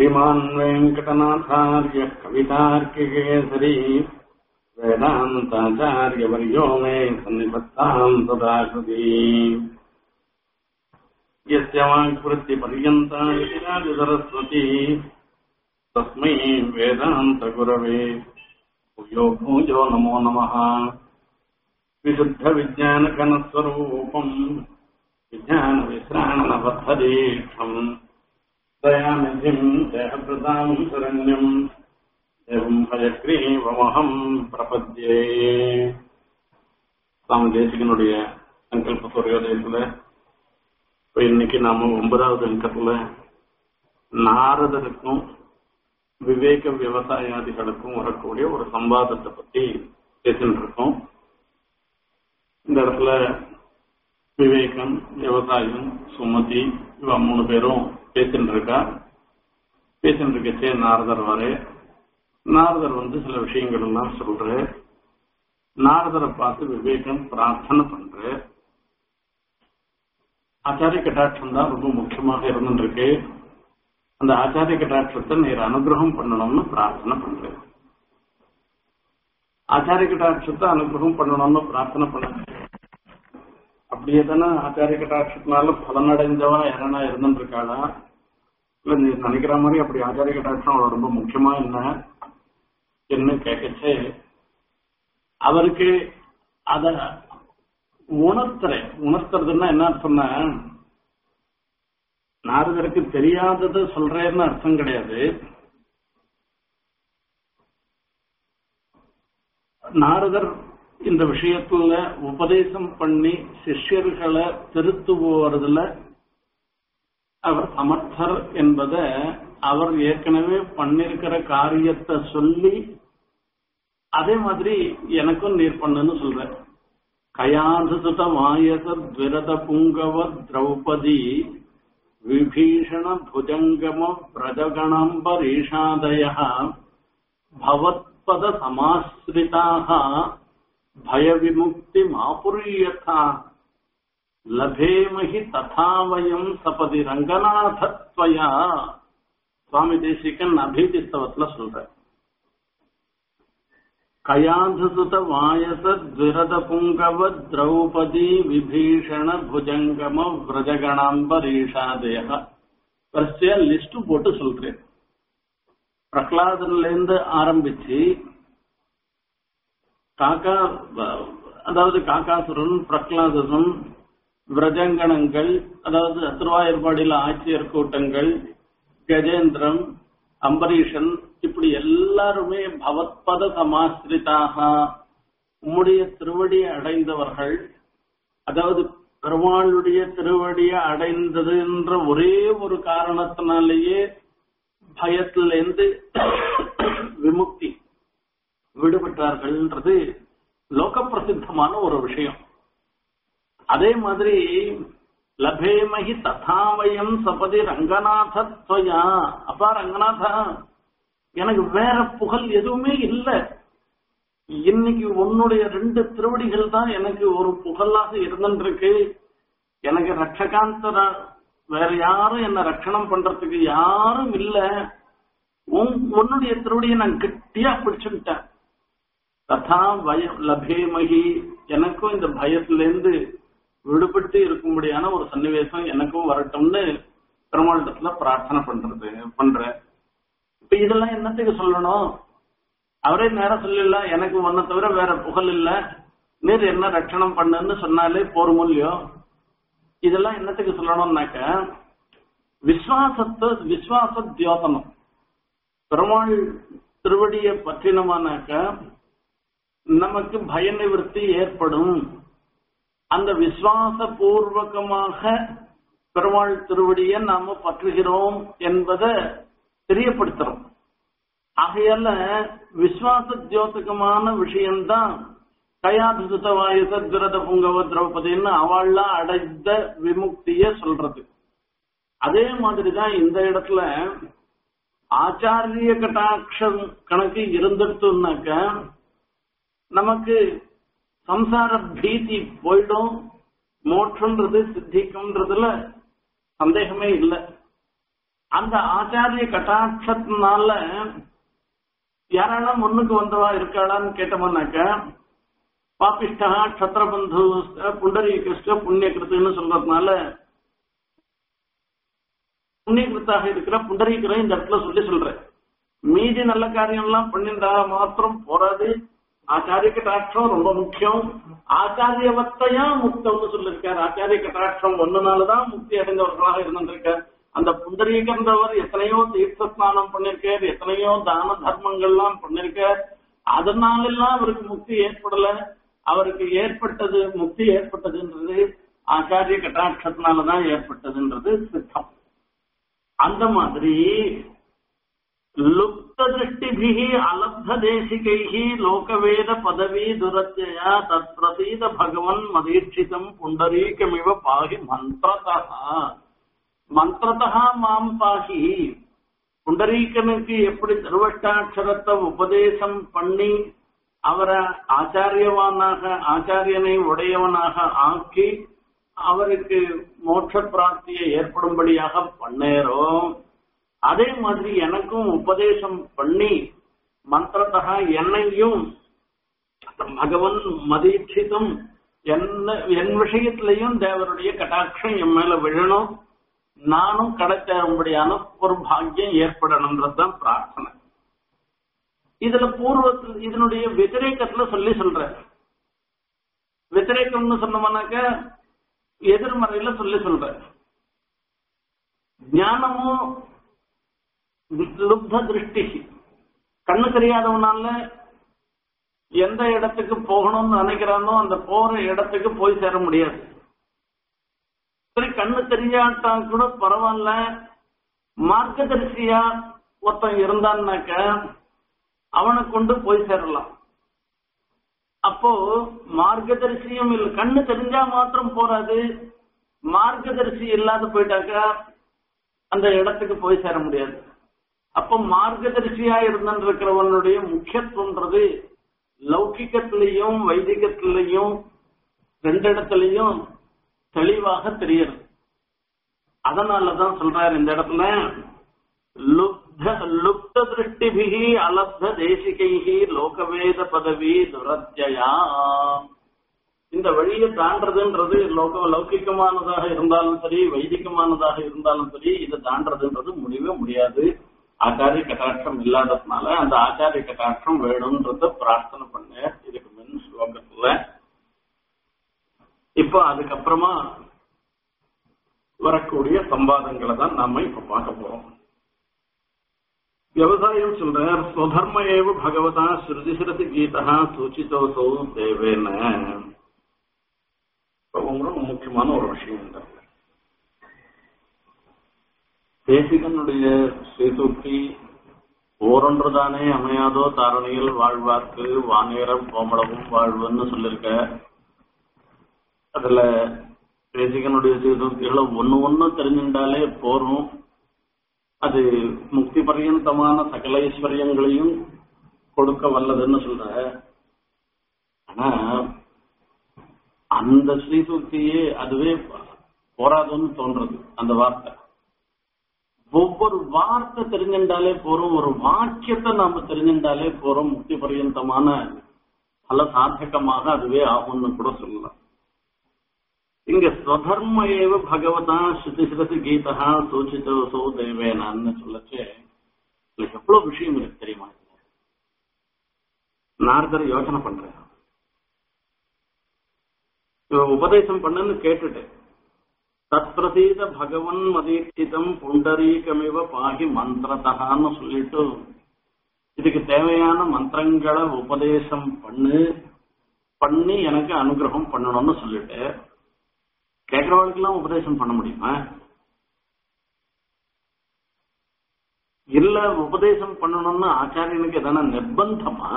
श्रीमान् वेङ्कटनाथार्य कवितार्किकेसरी वेदान्ताचार्यवर्यो मे सन्निपत्ताम् सदाकृती यस्य वाक्वृत्तिपर्यन्ता इति राजसरस्वती तस्मै वेदान्तगुरवे भूयो भूयो नमो नमः विशुद्धविज्ञानघनस्वरूपम् विज्ञानविश्राणनबद्धदीक्षम् दयानिधिम् देहभृताम् शरण्यम् एवम् हयग्रीवमहम् பிரபத்யே சுவாமி தேசிகனுடைய சங்கல்ப சூரியோதயத்துல இப்ப இன்னைக்கு நாம ஒன்பதாவது அங்கத்துல நாரதருக்கும் விவேக விவசாயாதிகளுக்கும் வரக்கூடிய ஒரு சம்பாதத்தை பத்தி பேசிட்டு இருக்கோம் இந்த இடத்துல விவேகம் விவசாயம் சுமதி இவ மூணு பேரும் பேசிட்டு இருக்கா பேசிட்டு இருக்கச்சே நாரதர் வர நாரதர் வந்து சில விஷயங்கள் எல்லாம் சொல்ற நாரதரை பார்த்து விவேகம் பிரார்த்தனை பண்ற ஆச்சாரிய கட்டாட்சம் தான் ரொம்ப முக்கியமாக இருந்துருக்கு அந்த ஆச்சாரிய கட்டாட்சத்தை நீர் அனுகிரகம் பண்ணணும்னு பிரார்த்தனை பண்ற ஆச்சாரிய கட்டாட்சத்தை அனுகிரகம் பண்ணணும்னு பிரார்த்தனை பண்ண அப்படியே தானே ஆச்சாரிய கட்டாட்சத்தினால பலனடைஞ்சவா யாரனா இருந்துருக்காளா இல்ல நீ நினைக்கிற மாதிரி அப்படி ஆச்சாரிய கட்டாட்சம் அவளோட ரொம்ப முக்கியமா என்ன என்ன கேட்கச்சே அவருக்கு அத உணர்த்துற உணர்த்துறதுன்னா என்ன சொன்ன நாரதருக்கு தெரியாதது சொல்றேன்னு அர்த்தம் கிடையாது நாரதர் இந்த விஷயத்துல உபதேசம் பண்ணி சிஷ்யர்களை திருத்துவதுல அவர் சமர்த்தர் என்பத அவர் ஏற்கனவே பண்ணிருக்கிற காரியத்தை சொல்லி அதே மாதிரி எனக்கும் நீர் பண்ணுன்னு சொல்ற கயாதுசுத மாயச துவிரத புங்கவ திரௌபதி விபீஷண புஜங்கம பிரஜகணம்பரீஷாதய பவத்பத சமாஸ்ரிதாக பய விமுக்தி மாபுரியதா லபேமஹி ததா வயம் சபதி ரங்கநாதத்வயா சுவாமி தேசிகன் அபீதிஸ்தவத்துல சொல்ற கயாதுசுத வாயச துரத புங்கவ திரௌபதி விபீஷண புஜங்கம விரஜகணாம்பரீஷாதய வரிசையா லிஸ்ட் போட்டு சொல்றேன் பிரகலாதன்ல இருந்து ஆரம்பிச்சு காக்கா அதாவது காக்காசுரன் பிரகலாதன் விரஜங்கணங்கள் அதாவது திருவாயூர்பாடியில் ஆட்சியர் கூட்டங்கள் கஜேந்திரம் அம்பரீஷன் இப்படி எல்லாருமே பவத்பத சமாசிரிதாக உம்முடைய திருவடியை அடைந்தவர்கள் அதாவது பெருமாளுடைய திருவடியை அடைந்தது என்ற ஒரே ஒரு காரணத்தினாலேயே பயத்திலிருந்து விமுக்தி விடுபட்டார்கள்ன்றது லோக பிரசித்தமான ஒரு விஷயம் அதே மாதிரி லபேமஹி ததாவயம் சபதி ரங்கநாதத்வயா அப்பா ரங்கநாதா எனக்கு வேற புகழ் எதுவுமே இல்லை இன்னைக்கு உன்னுடைய ரெண்டு திருவடிகள் தான் எனக்கு ஒரு புகழாக இருந்துருக்கு எனக்கு ரட்சகாந்தர வேற யாரும் என்ன ரட்சணம் பண்றதுக்கு யாரும் இல்ல உன்னுடைய திருவடியை நான் கெட்டியா பிடிச்சுட்டேன் ததா பயம் லபேமகி எனக்கும் இந்த பயத்திலேருந்து விடுபட்டு இருக்கும்படியான ஒரு சன்னிவேசம் எனக்கும் வரட்டும்னு பெருமாளிடத்துல பிரார்த்தனை பண்றது பண்ற இப்ப இதெல்லாம் என்னத்துக்கு சொல்லணும் அவரே நேரம் சொல்லல எனக்கு ஒன்ன தவிர வேற புகழ் இல்ல நீர் என்ன ரட்சணம் பண்ணுன்னு சொன்னாலே போரும் இல்லையோ இதெல்லாம் என்னத்துக்கு சொல்லணும்னாக்க விஸ்வாசத்தை விஸ்வாச தியோதனம் பெருமாள் திருவடியை பற்றினமானாக்க நமக்கு பய நிவர்த்தி ஏற்படும் அந்த விசுவாச பூர்வகமாக பெருமாள் திருவடியை நாம பற்றுகிறோம் என்பதை தெரியப்படுத்துறோம் ஆகையால விசுவாச தியோதகமான விஷயம்தான் கயாதுசுத வாயுத துரத புங்கவ திரௌபதின்னு அவள்லாம் அடைந்த விமுக்திய சொல்றது அதே மாதிரிதான் இந்த இடத்துல ஆச்சாரிய கட்டாட்சம் கணக்கு இருந்துட்டுனாக்க நமக்கு சம்சார பீதி போயிடும் மோட்சம்ன்றது சித்திக்கும்ன்றதுல சந்தேகமே இல்லை அந்த ஆச்சாரிய கட்டாட்சத்தினால யாரெல்லாம் முன்னுக்கு வந்தவா இருக்காளான்னு கேட்டோம்னாக்க பாபிஷ்டா க்ஷத்ரபந்து புண்டரீகிருஷ்ட புண்ணியகிருத்துன்னு சொல்றதுனால புண்ணியகிருத்தாக இருக்கிற புண்டரீகரை இந்த இடத்துல சொல்லி சொல்றேன் மீதி நல்ல காரியம் எல்லாம் பண்ணிண்டா மாத்திரம் போராது ஆச்சாரிய கட்டாட்சம் ரொம்ப முக்கியம் ஆச்சாரியவத்தையா முக்தம்னு சொல்லிருக்காரு ஆச்சாரிய கட்டாட்சம் ஒண்ணுனாலதான் முக்தி அடைந்தவர்களாக இருந்திருக்கார் அந்த புண்டரீகன்றவர் எத்தனையோ தீர்த்த ஸ்நானம் பண்ணிருக்கார் எத்தனையோ தான தர்மங்கள்லாம் பண்ணிருக்கார் அதனால எல்லாம் அவருக்கு முக்தி ஏற்படல அவருக்கு ஏற்பட்டது முக்தி ஏற்பட்டதுன்றது ஆச்சாரிய கட்டாட்சத்தினாலதான் ஏற்பட்டதுன்றது சித்தம் அந்த மாதிரி லுப்த திருஷ்டிபிகி அலப்த தேசிகைஹி லோகவேத பதவி துரத்யா தத் பிரசீத பகவன் மதீட்சிதம் புண்டரீகமிவ பாகி மந்திரதா மந்திரதா மாம் பாகி புண்டரீகனுக்கு எப்படி திருவட்டாட்சரத்தை உபதேசம் பண்ணி அவரை ஆச்சாரியவானாக ஆச்சாரியனை உடையவனாக ஆக்கி அவருக்கு மோட்ச பிராப்தியை ஏற்படும்படியாக பண்ணேறோம் அதே மாதிரி எனக்கும் உபதேசம் பண்ணி மந்திரத்தகா என்னையும் பகவன் மதீட்சிதம் என்ன என் விஷயத்திலையும் தேவருடைய கட்டாட்சம் என் மேல விழணும் நானும் கிடைச்சபடியான ஒரு பாக்கியம் ஏற்படணும்ன்றதுதான் பிரார்த்தனை இதுல பூர்வத்தில் இதனுடைய व्यतिरेकத்துல சொல்லி சொல்ற व्यतिरेकம்னு சொன்னோம்னாக்க எதிர்மறையில சொல்லி சொல்ற ஞானமும் லுப்த திருஷ்டி கண்ணு தெரியாதவனால எந்த இடத்துக்கு போகணும்னு நினைக்கிறானோ அந்த போற இடத்துக்கு போய் சேர முடியாது சரி கண்ணு தெரியாட்டா கூட பரவாயில்ல மார்க்கதரிசியா ஒருத்தன் இருந்தான்னாக்க அவனை கொண்டு போய் சேரலாம் அப்போ மார்க்கதரிசியும் இல்ல கண்ணு தெரிஞ்சா மாத்திரம் போறாது மார்க்கதரிசி இல்லாத போயிட்டாக்கா அந்த இடத்துக்கு போய் சேர முடியாது அப்போ மார்க்கதரிசியா இருந்திருக்கிறவனுடைய முக்கியத்துவன்றது லௌகிக்கத்திலையும் வைதிகத்திலையும் ரெண்டு இடத்துலையும் தெளிவாக தெரியுது அதனாலதான் சொல்றாரு இந்த இடத்துல லுப்த லுப்த திருஷ்டிபிகி அலப்த தேசிகைகி லோகவேத பதவி துரத்தியா இந்த வழியை தாண்டதுன்றது லோக லௌகிகமானதாக இருந்தாலும் சரி வைதிகமானதாக இருந்தாலும் சரி இதை தாண்டதுன்றது முடியவே முடியாது ஆச்சாரிய கட்டாட்சம் இல்லாததுனால அந்த ஆச்சாரிய கட்டாட்சம் வேணும்ன்றத பிரார்த்தனை பண்ண இதுக்கு முன் ஸ்லோகத்துல இப்போ அதுக்கப்புறமா வரக்கூடிய சம்பாதங்களை தான் நாம இப்ப பார்க்க போறோம் விவசாயம் சொல்ற ஸ்வதர்ம ஏவ பகவதா ஸ்ருதி ஸ்ருதி கீதா சூச்சிதோசோ தேவேன ரொம்ப முக்கியமான ஒரு விஷயம் இந்த தேசிகனுடைய ஸ்ரீசூக்தி ஓரொன்றுதானே அமையாதோ தாரணியில் வாழ்வார்க்கு வானேரம் கோமளவும் வாழ்வுன்னு சொல்லியிருக்க அதுல தேசிகனுடைய ஸ்ரீசூக்திகளை ஒன்னு ஒன்னு தெரிஞ்சுட்டாலே போரும் அது முக்தி பர்யந்தமான சகல ஐஸ்வர்யங்களையும் கொடுக்க வல்லதுன்னு சொல்ற ஆனா அந்த ஸ்ரீசூக்தியே அதுவே போராதுன்னு தோன்றது அந்த வார்த்தை ஒவ்வொரு வார்த்தை தெரிஞ்சுட்டாலே போறோம் ஒரு வாக்கியத்தை நாம தெரிஞ்சுட்டாலே போறோம் முக்தி பர்யந்தமான பல சாதகமாக அதுவே ஆகும்னு கூட சொல்லலாம் இங்க ஸ்வதர்ம ஏவ பகவதா ஸ்ருதி ஸ்ருதி கீதா சூச்சிதோ தேவேனான்னு சொல்லச்சு இதுல எவ்வளவு விஷயம் இருக்கு தெரியுமா நாரதர் யோசனை பண்றேன் இவன் உபதேசம் பண்ணுன்னு கேட்டுட்டு தத் பிரசீத பகவன் மதீட்சிதம் புண்டரீகமிவ பாகி மந்திரத்தகான்னு சொல்லிட்டு இதுக்கு தேவையான மந்திரங்களை உபதேசம் பண்ணு பண்ணி எனக்கு அனுகிரகம் பண்ணணும்னு சொல்லிட்டு கேட்கிறவங்களுக்கெல்லாம் உபதேசம் பண்ண முடியுமா இல்ல உபதேசம் பண்ணணும்னு ஆச்சாரியனுக்கு எதனா நிர்பந்தமா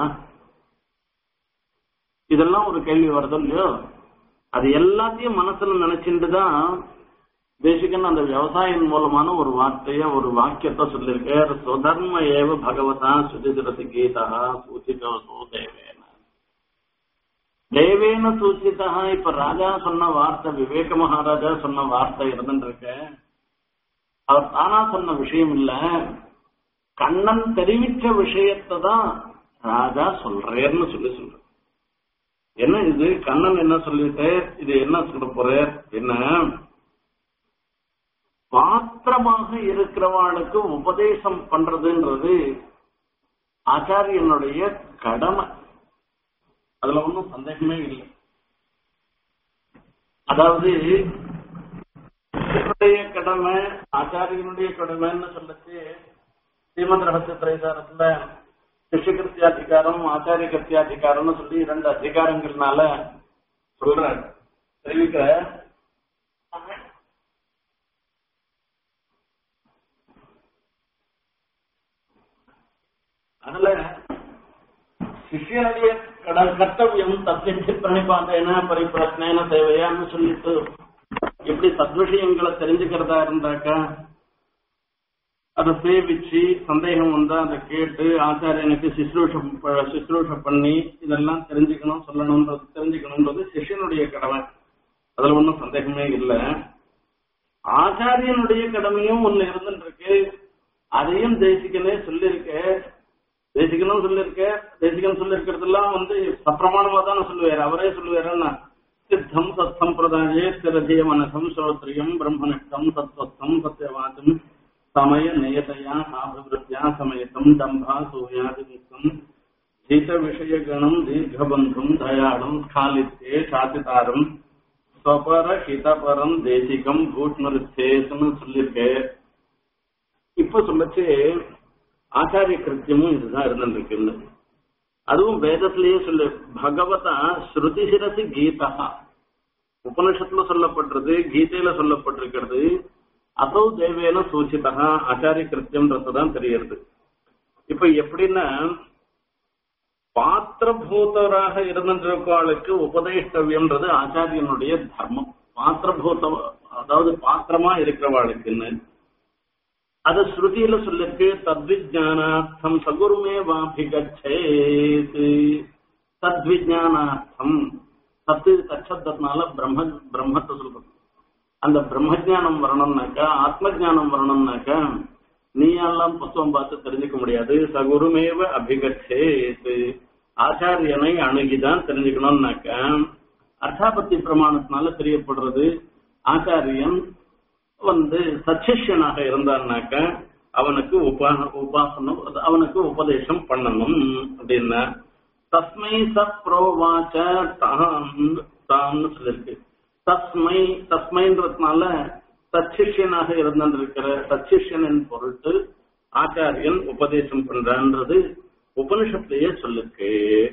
இதெல்லாம் ஒரு கேள்வி வருது இல்லையோ அது எல்லாத்தையும் மனசுல நினைச்சுட்டு தான் தேசிகன் அந்த விவசாயம் மூலமான ஒரு வார்த்தைய ஒரு வாக்கியத்தை சொல்லியிருக்கார் சுதர்ம ஏவ பகவதா சுதிதிரசி கீதா சூச்சிதோ தேவேன தேவேன சூச்சிதா இப்ப ராஜா சொன்ன வார்த்தை விவேக மகாராஜா சொன்ன வார்த்தை இருந்துட்டு இருக்க அவர் தானா சொன்ன விஷயம் இல்ல கண்ணன் தெரிவிச்ச விஷயத்தை தான் ராஜா சொல்றேன்னு சொல்லி சொல்ற என்ன இது கண்ணன் என்ன சொல்லிட்டு இது என்ன சொல்ல போற என்ன பாத்திரமாக இருக்கிறவாளுக்கு உபதேசம் பண்றதுன்றது ஆச்சாரியனுடைய கடமை அதுல ஒன்றும் சந்தேகமே இல்லை அதாவது என்னுடைய கடமை ஆச்சாரியனுடைய கடமைன்னு சொல்லச்சு ஸ்ரீமத் ரகசிய திரைசாரத்துல சிஷ்யகிருத்தியாதிகாரம் ஆச்சாரிய கிருத்தியாதிகாரம்னு சொல்லி இரண்டு அதிகாரங்கள்னால சொல்ற தெரிவிக்கிற அதுல சிஷியனுடைய கட- கர்த்தவியம் தத்திய பிரணிபாத்தேன பரிப்பிரச்சனைன தேவையான்னு சொல்லிட்டு எப்படி சத்விஷயங்களை தெரிஞ்சுக்கிறதா இருந்தாக்கா அதை சேவிச்சு சந்தேகம் வந்தா அதை கேட்டு ஆச்சாரியனுக்கு சிஸ்ரூஷ ப- சிஸ்ரூஷ பண்ணி இதெல்லாம் தெரிஞ்சுக்கணும் சொல்லணும்ன்றது தெரிஞ்சுக்கணும்ன்றது சிஷ்யனுடைய கடமை அதுல ஒன்றும் சந்தேகமே இல்லை ஆச்சாரியனுடைய கடமையும் ஒண்ணு இருந்துட்டு இருக்கு அதையும் தேசிகனே சொல்லியிருக்க தேசிகனும் சொல்லியிருக்க தேசிகன் சொல்லியிருக்கிறதெல்லாம் வந்து சப்பிரமாணமா தானே சொல்லுவாரு அவரே சொல்லுவாருன்னா சித்தம் சத்சம்பிரதாயே ஸ்திரதிய மனசம் ஸ்ரோத்ரியம் பிரம்மனிஷ்டம் சத்வஸ்தம் சத்யவாதம் சமய நியதையா அபிவிருத்தியா சமயத்தம் தம்பா சூயாதிமுக்தம் ஜீத விஷயகணம் தீர்க்கபந்தும் தயாளம் ஸ்காலித்தே சாதிதாரம் ஸ்வபர ஹிதபரம் தேசிகம் பூட்மருத்தேசன்னு சொல்லியிருக்கேன் இப்ப சொல்லச்சு ஆச்சாரிய கிருத்தியமும் இதுதான் இருந்துருக்குன்னு அதுவும் வேதத்திலேயே சொல்லு பகவதா ஸ்ருதி சிரசி கீதா உபனிஷத்துல சொல்லப்பட்டிருக்கு கீதையில சொல்லப்பட்டிருக்கிறது அசௌ தேவேன சூச்சிதா ஆச்சாரிய கிருத்தியம்ன்றதுதான் தெரியறது இப்ப எப்படின்னா பாத்திரபூதராக இருந்திருக்கவாளுக்கு உபதேஷ்டவியம்ன்றது ஆச்சாரியனுடைய தர்மம் பாத்திரபூத அதாவது பாத்திரமா இருக்கிறவாளுக்குன்னு அது ஸ்ருதியில சொல்லிருக்கு தத்விஜானார்த்தம் சகுருமே வாபிகச்சேத் தத்விஜானார்த்தம் தத்து தச்சத்தனால பிரம்ம பிரம்மத்தை சொல்றது அந்த பிரம்மஜானம் வரணும்னாக்கா ஆத்ம ஜானம் வரணும்னாக்கா நீ எல்லாம் புத்தகம் பார்த்து தெரிஞ்சுக்க முடியாது சகுருமேவ அபிகச்சேத் ஆச்சாரியனை அணுகிதான் தெரிஞ்சுக்கணும்னாக்கா அர்த்தாபத்தி பிரமாணத்தினால தெரியப்படுறது ஆச்சாரியன் வந்து சச்சிஷ்யனாக இருந்தான்னாக்க அவனுக்கு உபா உபாசனம் அவனுக்கு உபதேசம் பண்ணணும் அப்படின்னா தஸ்மை ச புரோவாச்ச தான் தான்னு சொல்லிருக்கு தஸ்மை தஸ்மைன்றதுனால சச்சிஷ்யனாக இருந்திருக்கிற சச்சிஷ்யனின் பொருட்டு ஆச்சாரியன் உபதேசம் பண்றான்றது உபனிஷத்திலேயே சொல்லிருக்கு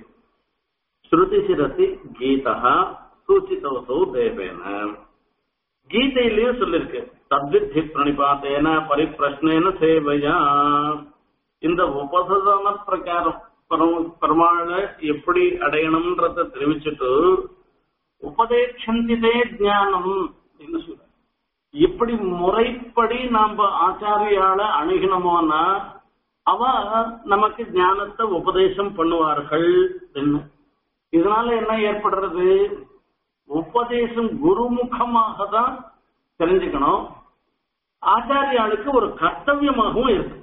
ஸ்ருதி சிரசி கீதா சூச்சிதோசோ தேவேன கீதையிலேயே சொல்லிருக்கு தத்வித்தி பிரணிபாத்தேன பரிப்பிரஷ்னேன சேவையா இந்த உபசதன பிரகாரம் பரம- பெருமாள எப்படி அடையணும்ன்றத தெரிவிச்சுட்டு உபதேட்சந்திதே ஞானம் என்று சொல்ற இப்படி முறைப்படி நாம ஆச்சாரியால அணுகினோமோனா அவ நமக்கு ஞானத்தை உபதேசம் பண்ணுவார்கள் என்ன இதனால என்ன ஏற்படுறது உபதேசம் குருமுகமாக தான் தெரிஞ்சுக்கணும் ஆச்சாரியாளுக்கு ஒரு கர்த்தவியமாகவும் இருக்கு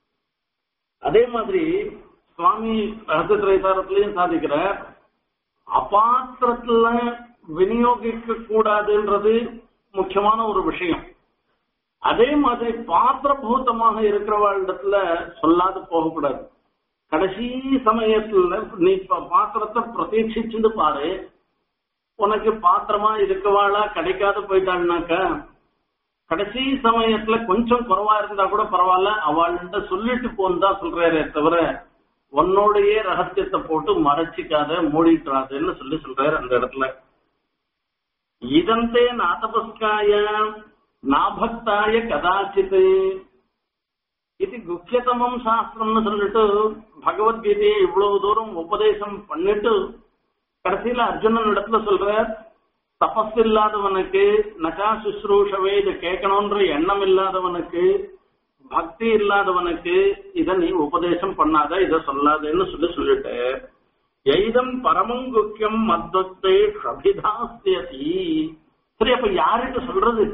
அதே மாதிரி சுவாமி ரகசியத்திரைசாரத்திலையும் சாதிக்கிறார் அபாத்திரத்துல விநியோகிக்க கூடாதுன்றது முக்கியமான ஒரு விஷயம் அதே மாதிரி பாத்திரபூதமாக இருக்கிறவாளிடத்துல சொல்லாது போகக்கூடாது கடைசி சமயத்துல நீ இப்ப பாத்திரத்தை பிரதீட்சிச்சுட்டு பாரு உனக்கு பாத்திரமா இருக்கவாளா கிடைக்காத போயிட்டான்னாக்க கடைசி சமயத்துல கொஞ்சம் குறைவா இருந்தா கூட பரவாயில்ல அவள்கிட்ட சொல்லிட்டு போன்னு தான் சொல்றாரே தவிர உன்னோடைய ரகசியத்தை போட்டு மறைச்சிக்காத மூடிட்டுறாதுன்னு சொல்லி சொல்றாரு அந்த இடத்துல இதந்தே நாதபஸ்காய நாபக்தாய கதாச்சித் இது குக்கியதமம் சாஸ்திரம்னு சொல்லிட்டு பகவத்கீதையை இவ்வளவு தூரம் உபதேசம் பண்ணிட்டு கடைசியில அர்ஜுனன் இடத்துல சொல்ற தபஸ் இல்லாதவனுக்கு நகா சுশ্ரூஷவே இதை கேட்கணும்ன்ற எண்ணம் இல்லாதவனுக்கு பக்தி இல்லாதவனுக்கு இத நீ உபதேசம் பண்ணாத இத சொல்லாதேன்னு சொல்லி சொல்லிட்டு எய்தம் பரமங்குக்கியம் மத்வத்தை அபிதாஸ்தியதி சரி அப்ப யாருக்கு சொல்றது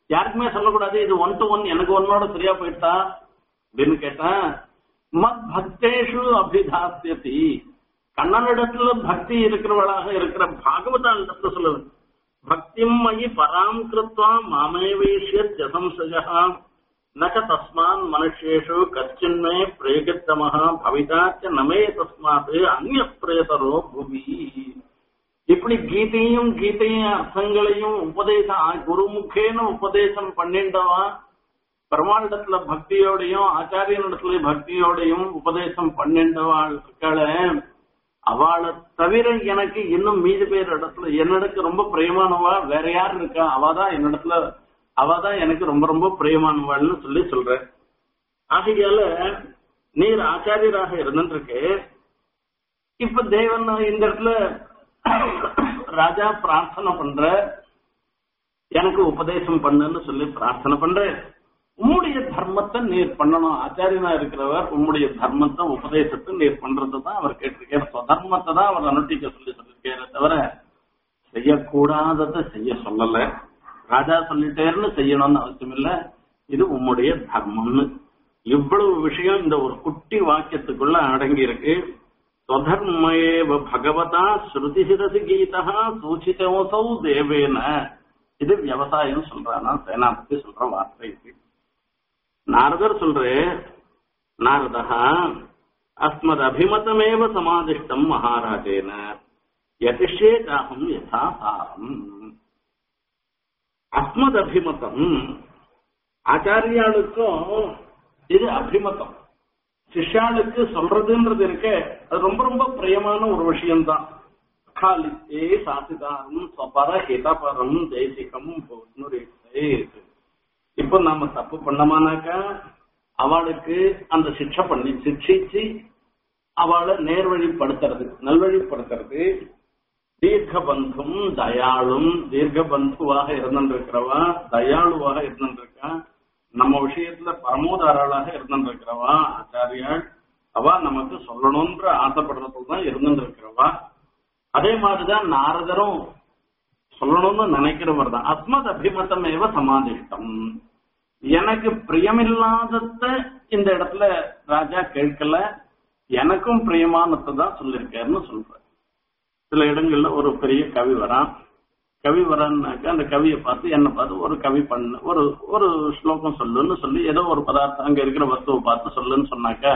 யாருக்குமே சொல்லக்கூடாது இது ஒன் டு ஒன் எனக்கு ஒன்னோட சரியா போயிட்டா அப்படின்னு கேட்டேன் மத் பக்தேஷு அபிதாசியதி கண்ணனிடத்துல பக்தி இருக்கிறவளாக இருக்கிற பாகவதாண்டத்துல சொல்லுவது பக்திம் மயி பராம் கிருத்வா மாமேவேஷ்ய ஜசம்சஜா நக தஸ்மான் மனுஷேஷு கச்சின்மே பிரேகித்தமஹ பவிதாச்ச நமே தஸ்மாத் அந்நிய பிரேதரோ புவி இப்படி கீதையும் கீதையும் அர்த்தங்களையும் உபதேசம் குருமுகேன உபதேசம் பண்ணிண்டவா பெருமாளிடத்துல பக்தியோடையும் ஆச்சாரியனிடத்துல பக்தியோடையும் உபதேசம் பண்ணிண்டவாள் இருக்காள அவளை தவிர எனக்கு இன்னும் மீதி பேர் இடத்துல என்னிடக்கு ரொம்ப பிரியமானவா வேற யார் இருக்கா அவதான் என்னிடத்துல அவதான் எனக்கு ரொம்ப ரொம்ப பிரியமானவாள்னு சொல்லி சொல்ற ஆகையால நீர் ஆச்சாரியராக இருந்துருக்கு இப்ப தேவன் இந்த இடத்துல ராஜா பிரார்த்தனை பண்ற எனக்கு உபதேசம் பண்ணுன்னு சொல்லி பிரார்த்தனை பண்ற உம்முடைய தர்மத்தை நீர் பண்ணணும் ஆச்சாரியனா இருக்கிறவர் உம்முடைய தர்மத்தை உபதேசத்தை நீர் பண்றது தான் அவர் கேட்டிருக்கார் சுதர்மத்தை தான் அவர் அனுஷ்டிக்க சொல்லி சொல்லியிருக்காரு தவிர செய்யக்கூடாததை செய்ய சொல்லல ராஜா சொல்லிட்டேர்னு செய்யணும்னு அவசியம் இல்ல இது உம்முடைய தர்மம்னு இவ்வளவு விஷயம் இந்த ஒரு குட்டி வாக்கியத்துக்குள்ள அடங்கி இருக்கு ஸ்வதர்மேவ பகவதா ஸ்ருதி சிரசி கீதா சூச்சிதோசௌ தேவேன இது விவசாயம் சொல்றானா சேனாபதி சொல்ற வார்த்தை இது நாரதர் சொல்றே நாரதா அஸ்மத் அபிமதமேவ சமாதிஷ்டம் மகாராஜேன யதிஷேதாகம் யதா சாரம் அஸ்மத் அபிமதம் ஆச்சாரியாளுக்கும் இது அபிமதம் சிஷ்யாளுக்கு சொல்றதுன்றது இருக்க அது ரொம்ப ரொம்ப பிரியமான ஒரு விஷயம்தான் காலித்தே சாசிதாரம் ஸ்வபர ஹிதபரம் தேசிகம் பொன்னுரேசே இப்ப நாம தப்பு பண்ணமானாக்கா அவளுக்கு அந்த சிக்ஷை பண்ணி சிக்ஷிச்சு அவளை நேர்வழிப்படுத்துறது நல்வழிப்படுத்துறது தீர்க்க பந்தும் தயாளும் தீர்க்க பந்துவாக இருந்திருக்கிறவா தயாளுவாக இருந்திருக்கா நம்ம விஷயத்துல பரமோதாராளாக இருந்திருக்கிறவா ஆச்சாரியாள் அவ நமக்கு சொல்லணும்ன்ற ஆசைப்படுறதுல தான் இருந்திருக்கிறவா அதே மாதிரிதான் நாரதரும் சொல்லணும்னு நினைக்கிறவர் தான் அஸ்மத் அபிமதம் ஏவ சமாதிஷ்டம் எனக்கு பிரியமில்லாதத இந்த இடத்துல ராஜா கேட்கல எனக்கும் பிரியமானத்தை தான் சொல்லியிருக்காருன்னு சொல்ற சில இடங்கள்ல ஒரு பெரிய கவி வரான் கவி வரான்னாக்க அந்த கவியை பார்த்து என்ன பார்த்து ஒரு கவி பண்ணு ஒரு ஒரு ஸ்லோகம் சொல்லுன்னு சொல்லி ஏதோ ஒரு பதார்த்தம் அங்க இருக்கிற வஸ்துவை பார்த்து சொல்லுன்னு சொன்னாக்கா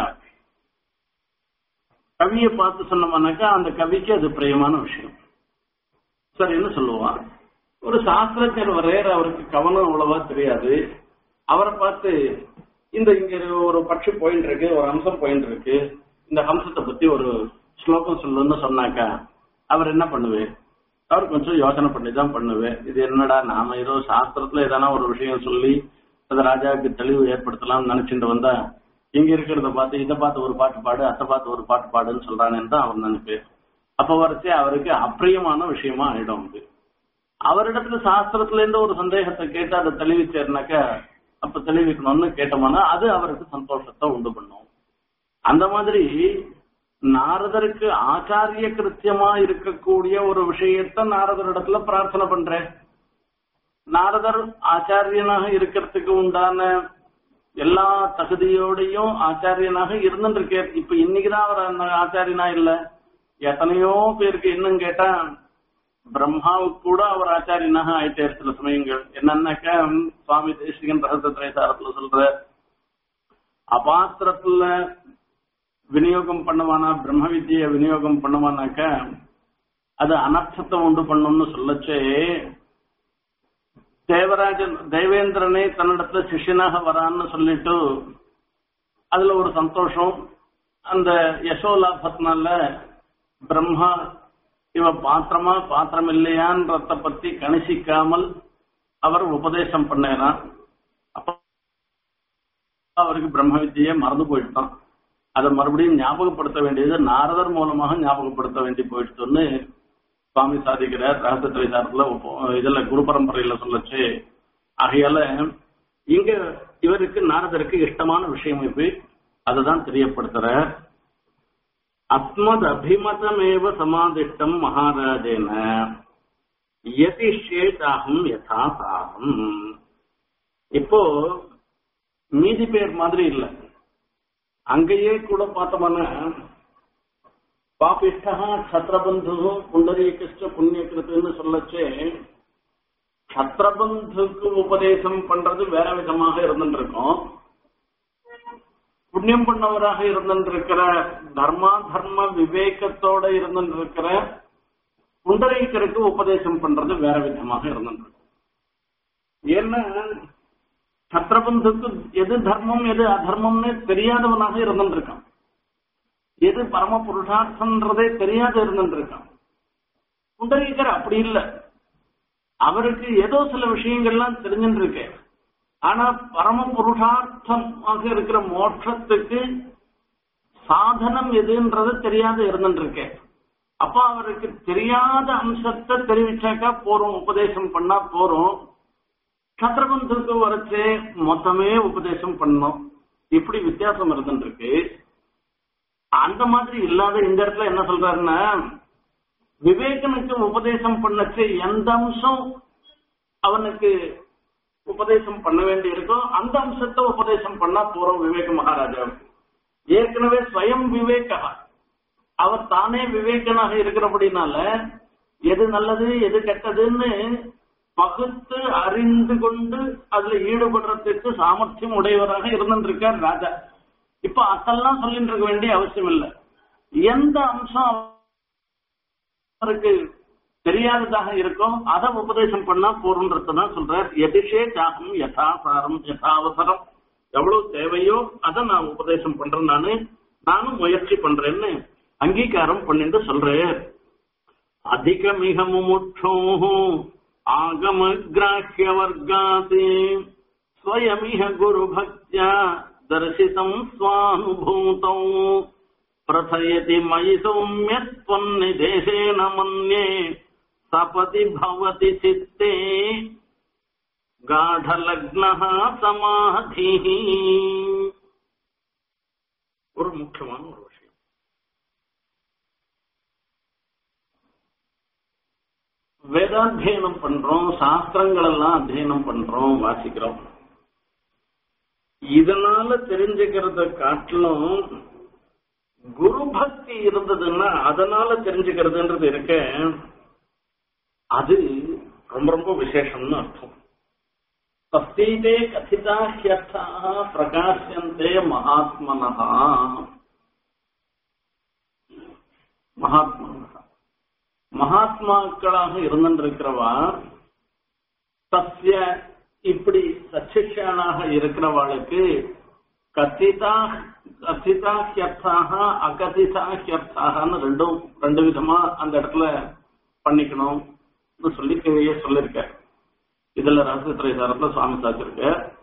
கவியை பார்த்து சொன்னோம்னாக்கா அந்த கவிக்கு அது பிரியமான விஷயம் சரின்னு சொல்லுவான் ஒரு சாஸ்திரஜர் வரையற அவருக்கு கவனம் அவ்வளவா தெரியாது அவரை பார்த்து இந்த இங்க ஒரு பட்சி போயின்னு இருக்கு ஒரு அம்சம் போயின்னு இருக்கு இந்த ஹம்சத்தை பத்தி ஒரு ஸ்லோகம் சொல்லுன்னு சொன்னாக்கா அவர் என்ன பண்ணுவேன் அவர் கொஞ்சம் யோசனை பண்ணி தான் பண்ணுவேன் இது என்னடா நாம ஏதோ சாஸ்திரத்துல எதனா ஒரு விஷயம் சொல்லி அது ராஜாவுக்கு தெளிவு ஏற்படுத்தலாம்னு நினைச்சிட்டு வந்தா இங்க இருக்கிறத பார்த்து இதை பார்த்து ஒரு பாட்டு பாடு அதை பார்த்து ஒரு பாட்டு பாடுன்னு சொல்றானேன்னு தான் அவர் நினைப்பேன் அப்ப வரைச்சே அவருக்கு அப்பிரியமான விஷயமா ஆயிடும் அது அவரிடத்துல சாஸ்திரத்துல இருந்து ஒரு சந்தேகத்தை கேட்டு அதை தெளிவிச்சேர்னாக்கா அப்ப தெளிவிக்கணும்னு கேட்டோம்னா அது அவருக்கு சந்தோஷத்தை உண்டு பண்ணும் அந்த மாதிரி நாரதருக்கு ஆச்சாரிய கிருத்தியமா இருக்கக்கூடிய ஒரு விஷயத்த நாரதரிடத்துல பிரார்த்தனை பண்றேன் நாரதர் ஆச்சாரியனாக இருக்கிறதுக்கு உண்டான எல்லா தகுதியோடையும் ஆச்சாரியனாக இருந்துருக்கார் இப்ப இன்னைக்குதான் அவர் ஆச்சாரியனா இல்ல எத்தனையோ பேருக்கு இன்னும் கேட்டா பிரம்மாவுக்கு கூட அவர் ஆச்சாரியனாக ஆயிட்டார் சில சமயங்கள் என்னன்னாக்கா சுவாமி தேசிகன் ரகசிய திரைசாரத்துல சொல்ற அபாத்திரத்துல விநியோகம் பண்ணுவானா பிரம்ம வித்திய விநியோகம் பண்ணுவானாக்க அது அனர்த்தத்தை உண்டு பண்ணும்னு சொல்லச்சே தேவராஜன் தேவேந்திரனே தன்னிடத்துல சிஷ்யனாக வரான்னு சொல்லிட்டு அதுல ஒரு சந்தோஷம் அந்த யசோலாபத்னால பிரம்மா இவ பாத்திரமா பாத்திரம் இல்லையான்றத பத்தி கணிசிக்காமல் அவர் உபதேசம் பண்ணாராம் அப்ப அவருக்கு பிரம்ம வித்தியை மறந்து போயிட்டான் அதை மறுபடியும் ஞாபகப்படுத்த வேண்டியது நாரதர் மூலமாக ஞாபகப்படுத்த வேண்டி போயிடுச்சுன்னு சுவாமி சாதிக்கிறார் ரகசியத்திரை சாரத்துல இதுல குரு பரம்பரையில சொல்லச்சு ஆகையால இங்க இவருக்கு நாரதருக்கு இஷ்டமான விஷயம் இது அதுதான் தெரியப்படுத்துற அஸ்மத் அபிமதமேவ சமாதிஷ்டம் மகாராஜேன யதி ஷேதாகம் யதா சாகம் இப்போ மீதி பேர் மாதிரி இல்ல அங்கேயே கூட பார்த்தோம்னா பாபிஷ்டா சத்ரபந்து புண்டரீகிருஷ்ண புண்ணியகிருத்துன்னு சொல்லச்சே சத்ரபந்துக்கு உபதேசம் பண்றது வேற விதமாக இருந்துருக்கும் புண்ணியம் பண்ணவராக இருந்திருக்கிற தர்மா தர்ம விவேகத்தோட இருந்திருக்கிற புண்டரீகருக்கு உபதேசம் பண்றது வேற விதமாக இருந்திருக்கும் ஏன்னா சத்ரபந்துக்கு எது தர்மம் எது அதர்மம்னு தெரியாதவனாக இருந்திருக்கான் எது பரம புருஷார்த்தம்ன்றதே தெரியாத இருந்திருக்கான் புண்டரீகர் அப்படி இல்லை அவருக்கு ஏதோ சில விஷயங்கள்லாம் தெரிஞ்சுட்டு இருக்கு ஆனா பரம புருஷார்த்தமாக இருக்கிற மோட்சத்துக்கு சாதனம் எதுன்றது தெரியாத இருந்துட்டு இருக்கு அப்ப அவருக்கு தெரியாத அம்சத்தை தெரிவிச்சாக்கா போறோம் உபதேசம் பண்ணா போறோம் சத்ரபந்துக்கு வரைச்சே மொத்தமே உபதேசம் பண்ணோம் இப்படி வித்தியாசம் இருந்துட்டு இருக்கு அந்த மாதிரி இல்லாத இந்த இடத்துல என்ன சொல்றாருன்னா விவேகனுக்கு உபதேசம் பண்ணச்சு எந்த அம்சம் அவனுக்கு உபதேசம் பண்ண வேண்டி இருக்கோ அந்த அம்சத்தை உபதேசம் பண்ணா போறோம் விவேக மகாராஜாவுக்கு ஏற்கனவே ஸ்வயம் விவேகா அவர் தானே விவேகனாக இருக்கிறபடினால எது நல்லது எது கெட்டதுன்னு பகுத்து அறிந்து கொண்டு அதுல ஈடுபடுறதுக்கு சாமர்த்தியம் உடையவராக இருந்திருக்கார் ராஜா இப்ப அதெல்லாம் சொல்லிட்டு இருக்க வேண்டிய அவசியம் இல்லை எந்த அம்சம் அவருக்கு தெரியாததாக இருக்கும் அதை உபதேசம் பண்ணா போறன்றதான் சொல்றார் எதிஷே சாகம் யதாசாரம் யதாவசரம் எவ்வளவு தேவையோ அதை நான் உபதேசம் பண்றேன் நானு நானும் முயற்சி பண்றேன்னு அங்கீகாரம் பண்ணிட்டு சொல்றேன் அதிகமிக முமுட்சோ ஆகம கிராஹ்ய வர்க்காத் ஸ்வயமிக குரு பக்தியா தரிசிதம் ஸ்வானுபூதம் प्रथयति मयि सौम्यत्वन्निदेशेन मन्ये सपति भवति चित्ते गाढलग्नः समाधिः ஒரு முக்கியமான ஒரு விஷயம் வேதாத்தியனம் பண்றோம் சாஸ்திரங்கள் எல்லாம் அத்தியனம் பண்றோம் வாசிக்கிறோம் இதனால தெரிஞ்சுக்கிறத காட்டிலும் குரு பக்தி இருந்ததுன்னா அதனால தெரிஞ்சுக்கிறதுன்றது இருக்க அது ரொம்ப ரொம்ப விசேஷம்னு அர்த்தம் தஸ்தீதே கதிதா ஹியர்த்தா பிரகாசியந்தே மகாத்மனஹா மகாத்மனஹா மகாத்மாக்களாக இருந்திருக்கிறவா சத்திய இப்படி சச்சிஷனாக இருக்கிறவாளுக்கு கத்திதா கத்திதாஹியர்த்தாக அகதிதாஹியர்த்தாகனு ரெண்டும் ரெண்டு விதமா அந்த இடத்துல பண்ணிக்கணும் சொல்லி கீழே சொல்லிருக்க இதுல ரகசியத்துறை சாரத்துல சுவாமி சாச்சிருக்க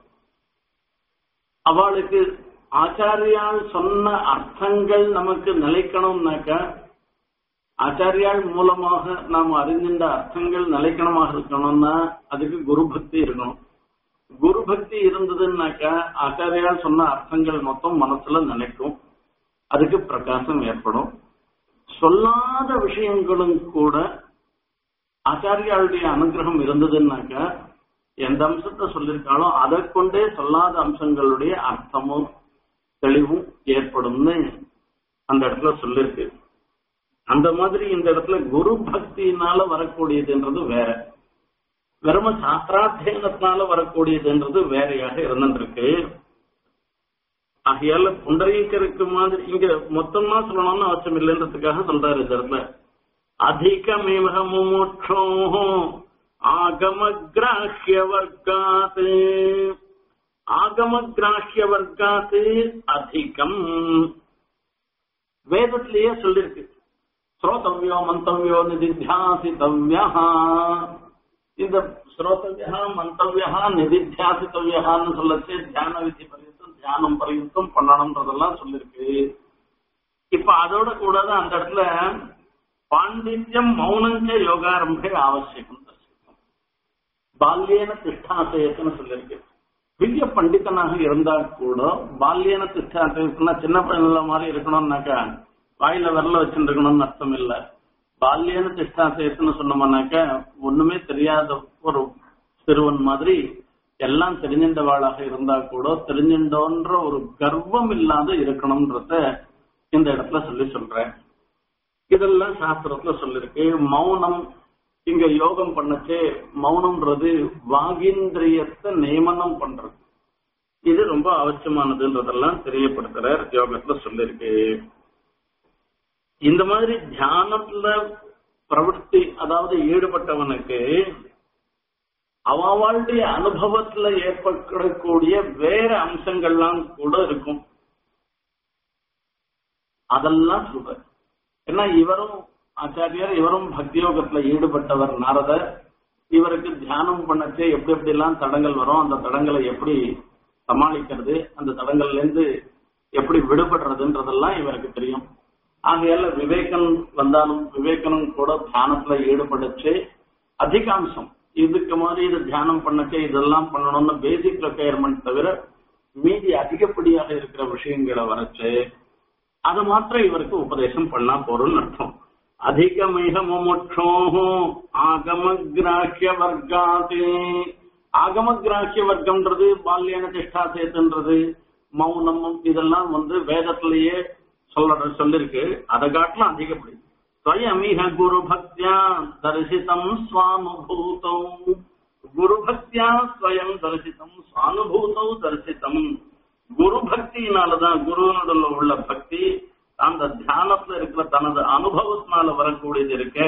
அவளுக்கு ஆச்சாரியால் சொன்ன அர்த்தங்கள் நமக்கு நிலைக்கணும்னாக்க ஆச்சாரியால் மூலமாக நாம் அறிஞ்சின்ற அர்த்தங்கள் நிலைக்கணமாக இருக்கணும்னா அதுக்கு குரு பக்தி இருக்கணும் குரு பக்தி இருந்ததுன்னாக்கா ஆச்சாரியால் சொன்ன அர்த்தங்கள் மொத்தம் மனசுல நினைக்கும் அதுக்கு பிரகாசம் ஏற்படும் சொல்லாத விஷயங்களும் கூட ஆச்சாரியாளுடைய அனுகிரகம் இருந்ததுன்னாக்கா எந்த அம்சத்தை சொல்லியிருக்காளோ அதை கொண்டே சொல்லாத அம்சங்களுடைய அர்த்தமும் தெளிவும் ஏற்படும்னு அந்த இடத்துல சொல்லிருக்கு அந்த மாதிரி இந்த இடத்துல குரு பக்தியினால வரக்கூடியதுன்றது வேற வெறும சாஸ்திராத்தியனத்தினால வரக்கூடியதுன்றது வேறையாக இருந்துருக்கு ஆகையால புண்டரீகருக்கு மாதிரி இங்க மொத்தமா சொல்லணும்னு அவசியம் இல்லைன்றதுக்காக சொல்றாரு இந்த இடத்துல அதிகமிக முமுட்சோ ஆகம கிராஹ்ய வர்க்காத் ஆகம கிராஹ்ய வர்க்காத் அதிகம் வேதத்திலேயே சொல்லிருக்கு ஸ்ரோதவ்யோ மந்தவ்யோ நிதித்தியாசித்தவ்யா இந்த ஸ்ரோதவியா மந்தவியா நிதித்தியாசித்தவியான்னு சொல்லச்சு தியான விதி பரியந்தம் தியானம் பரியந்தம் பண்ணணும்ன்றதெல்லாம் சொல்லிருக்கு இப்ப அதோட கூடாது அந்த இடத்துல பாண்டித்யம் மௌனஞ்ச யோகாரம்பே அவசியம் பால்யேன திஷ்டாசயத்துன்னு சொல்லியிருக்கு பெரிய பண்டிதனாக இருந்தா கூட பால்யேன திஷ்டாசயத்துனா சின்ன பையன்ல மாதிரி இருக்கணும்னாக்கா வாயில விரல வச்சுருக்கணும்னு அர்த்தம் இல்ல பால்யேன திஷ்டாசயத்துன்னு சொன்னோம்னாக்க ஒண்ணுமே தெரியாத ஒரு சிறுவன் மாதிரி எல்லாம் தெரிஞ்சின்றவாளாக இருந்தா கூட தெரிஞ்சின்றோன்ற ஒரு கர்வம் இல்லாத இருக்கணும்ன்றத இந்த இடத்துல சொல்லி சொல்றேன் இதெல்லாம் சாஸ்திரத்துல சொல்லிருக்கு மௌனம் இங்க யோகம் பண்ணச்சே மௌனம்ன்றது வாகீந்திரியத்தை நியமனம் பண்றது இது ரொம்ப அவசியமானதுன்றதெல்லாம் தெரியப்படுத்துறார் யோகத்துல சொல்லிருக்கு இந்த மாதிரி தியானத்துல பிரவൃத்தி அதாவது ஈடுபட்டவனுக்கு அவளுடைய அனுபவத்துல ஏற்படக்கூடிய வேற அம்சங்கள்லாம் கூட இருக்கும் அதெல்லாம் சொல்ற ஏன்னா இவரும் ஆச்சாரியர் இவரும் பக்தி யோகத்துல ஈடுபட்டவர் நாரதர் இவருக்கு தியானம் பண்ணச்சே எப்படி எப்படி எல்லாம் தடங்கள் வரும் அந்த தடங்களை எப்படி சமாளிக்கிறது அந்த தடங்கள்ல இருந்து எப்படி விடுபடுறதுன்றதெல்லாம் இவருக்கு தெரியும் ஆகையால விவேகன் வந்தாலும் விவேகனும் கூட தியானத்துல ஈடுபடுச்சு அதிகாம்சம் இதுக்கு மாதிரி இது தியானம் பண்ணச்சே இதெல்லாம் பண்ணணும்னு பேசிக் ரெக்குயர்மெண்ட் தவிர மீதி அதிகப்படியாக இருக்கிற விஷயங்களை வரைச்சு அது மாத்திரம் இவருக்கு உபதேசம் பண்ணா போறோம்னு அர்த்தம் அதிகமிக முமுட்சோ ஆகமகிராஹ்ய வர்க்காது ஆகமகிராஹ்ய வர்க்கம்ன்றது பால்யான திஷ்டா சேத்துன்றது மௌனம் இதெல்லாம் வந்து வேதத்திலேயே சொல்ல சொல்லிருக்கு அதை காட்டிலும் அதிகப்படி ஸ்வயமிக குரு பக்தியா தரிசிதம் சுவானுபூதௌ குரு பக்தியா ஸ்வயம் தரிசிதம் சுவானுபூதௌ தரிசிதம் குரு பக்தியினாலதான் குருவனுடைய உள்ள பக்தி அந்த தியானத்துல இருக்கிற தனது அனுபவத்தினால வரக்கூடியது இருக்க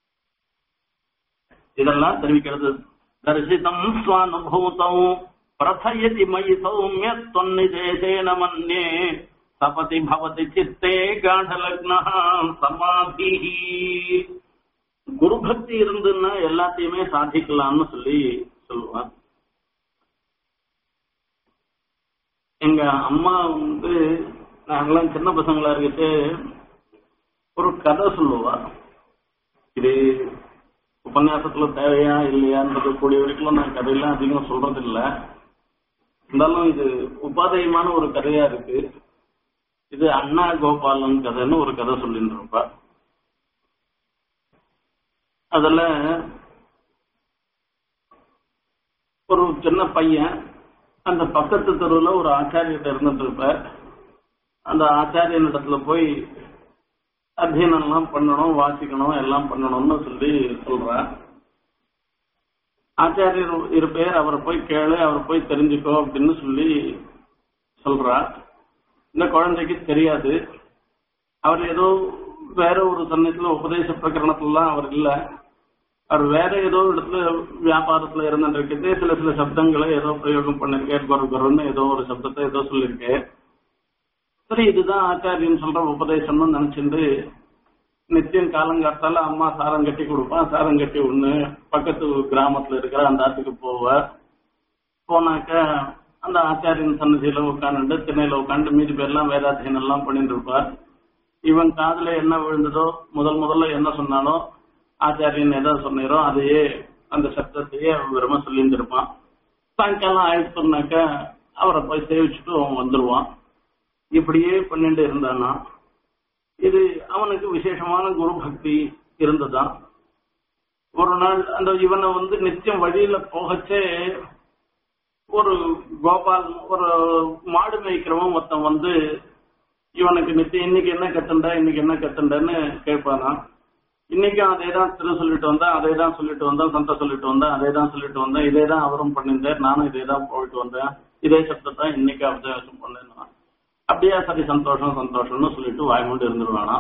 இதெல்லாம் தெரிவிக்கிறது தரிசிதம் ஸ்வானுபூதம் பிரதயதி மயி சௌமிய தொன்னிதேசேன மன்யே சபதி பவதி சித்தே காடலக்னா சமாதி குரு பக்தி இருந்துன்னா எல்லாத்தையுமே சாதிக்கலாம்னு சொல்லி சொல்லுவார் எங்க அம்மா வந்து நாங்கெல்லாம் சின்ன பசங்களா இருக்கிட்டு ஒரு கதை சொல்லுவா இது உபன்யாசத்துல தேவையா இல்லையான்றது கூடிய வரைக்கும் நான் கதையெல்லாம் அதிகம் சொல்றது இல்ல இருந்தாலும் இது உபாதயமான ஒரு கதையா இருக்கு இது அண்ணா கோபாலன் கதைன்னு ஒரு கதை சொல்லிட்டு இருப்பா அதுல ஒரு சின்ன பையன் அந்த பக்கத்து தெருவுல ஒரு ஆச்சாரியர்கிட்ட இருந்துட்டு இருப்பார் அந்த ஆச்சாரியனிடத்துல போய் அத்தியனம் எல்லாம் பண்ணணும் வாசிக்கணும் எல்லாம் பண்ணணும்னு சொல்லி சொல்றான் ஆச்சாரியர் இருப்பேர் அவரை போய் கேளு அவரை போய் தெரிஞ்சுக்கோ அப்படின்னு சொல்லி சொல்றா இந்த குழந்தைக்கு தெரியாது அவர் ஏதோ வேற ஒரு சமயத்துல உபதேச பிரகரணத்துலாம் அவர் இல்ல அவர் வேற ஏதோ இடத்துல வியாபாரத்துல இருந்துட்டு சில சில சப்தங்களை ஏதோ பிரயோகம் பண்ணிருக்கேன் குரு குருன்னு ஏதோ ஒரு சப்தத்தை ஏதோ சொல்லியிருக்கேன் சரி இதுதான் ஆச்சாரியன் சொல்ற உபதேசம்னு நினைச்சிட்டு நித்தியம் காலங்காத்தால அம்மா சாரம் கட்டி கொடுப்பான் சாரம் கட்டி ஒண்ணு பக்கத்து கிராமத்துல இருக்கிற அந்த ஆத்துக்கு போவ போனாக்க அந்த ஆச்சாரியன் சன்னதியில உட்காந்துட்டு திண்ணையில உட்காந்து மீதி பேர்லாம் வேதாத்தியனம் எல்லாம் பண்ணிட்டு இருப்பார் இவன் காதுல என்ன விழுந்ததோ முதல் முதல்ல என்ன சொன்னானோ ஆச்சாரியன் எதை சொன்னீரோ அதையே அந்த சப்தத்தையே விரும்ப சொல்லிட்டு இருப்பான் சாயங்காலம் ஆயிடுச்சுனாக்க அவரை போய் சேவிச்சுட்டு அவன் வந்துருவான் இப்படியே பண்ணிட்டு இருந்தானா இது அவனுக்கு விசேஷமான குரு பக்தி இருந்ததுதான் ஒரு நாள் அந்த இவனை வந்து நித்தியம் வழியில போகச்சே ஒரு கோபால் ஒரு மாடு மேய்க்கிறவன் மொத்தம் வந்து இவனுக்கு நித்தியம் இன்னைக்கு என்ன கத்துண்ட இன்னைக்கு என்ன கத்துண்டன்னு கேட்பானா இன்னைக்கும் அதே தான் திரு சொல்லிட்டு வந்தேன் அதே தான் சொல்லிட்டு வந்தேன் சந்த சொல்லிட்டு வந்தேன் அதே தான் சொல்லிட்டு வந்தேன் இதே தான் அவரும் பண்ணியிருந்தார் நானும் இதே தான் போயிட்டு வந்தேன் இதே சப்தத்தை இன்னைக்கு அபிஷேகம் பண்ணேன் அப்படியே சரி சந்தோஷம் சந்தோஷம்னு சொல்லிட்டு வாய் மூண்டு இருந்துருவானா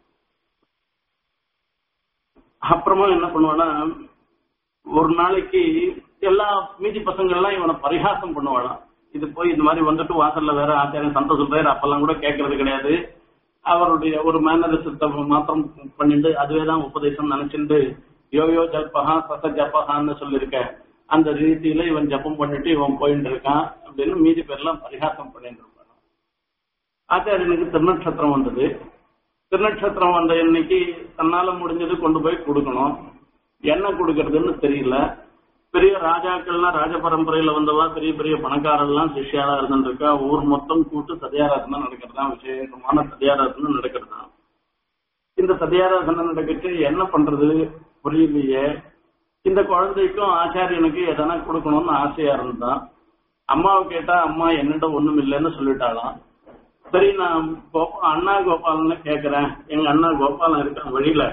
அப்புறமா என்ன பண்ணுவானா ஒரு நாளைக்கு எல்லா மீதி பசங்கள்லாம் இவனை பரிகாசம் பண்ணுவானா இது போய் இந்த மாதிரி வந்துட்டு வாசல்ல வேற ஆச்சாரியன் சந்த சொல்றாரு அப்பெல்லாம் கூட கேட்கறது கிடையாது அவருடைய ஒரு மேனரிசத்தை மாத்திரம் பண்ணிட்டு அதுவே தான் உபதேசம் நினைச்சிட்டு யோயோ ஜல்பகா சச ஜப்பகான்னு சொல்லியிருக்க அந்த ரீதியில இவன் ஜப்பம் பண்ணிட்டு இவன் போயிட்டு இருக்கான் அப்படின்னு மீதி பேர்லாம் பரிகாசம் பண்ணிட்டு இருப்பான் ஆச்சாரியனுக்கு திருநட்சத்திரம் வந்தது திருநட்சத்திரம் வந்த இன்னைக்கு தன்னால முடிஞ்சது கொண்டு போய் கொடுக்கணும் என்ன கொடுக்கறதுன்னு தெரியல பெரிய ராஜாக்கள்லாம் ராஜ பரம்பரையில வந்தவா பெரிய பெரிய பணக்காரெல்லாம் சிஷ்யாரா இருந்துருக்கா ஊர் மொத்தம் கூட்டு சதியாராசனை நடக்கிறதா விசேஷமான சதியாராசனை நடக்கிறதா இந்த சதியாராசனை நடக்கிட்டு என்ன பண்றது புரியலையே இந்த குழந்தைக்கும் ஆச்சாரியனுக்கு எதனா கொடுக்கணும்னு ஆசையா இருந்தான் அம்மாவை கேட்டா அம்மா என்னிட்ட ஒண்ணும் இல்லைன்னு சொல்லிட்டாளாம் சரி நான் கோபா அண்ணா கோபாலன்னு கேக்குறேன் எங்க அண்ணா கோபாலன் இருக்கான் வழியில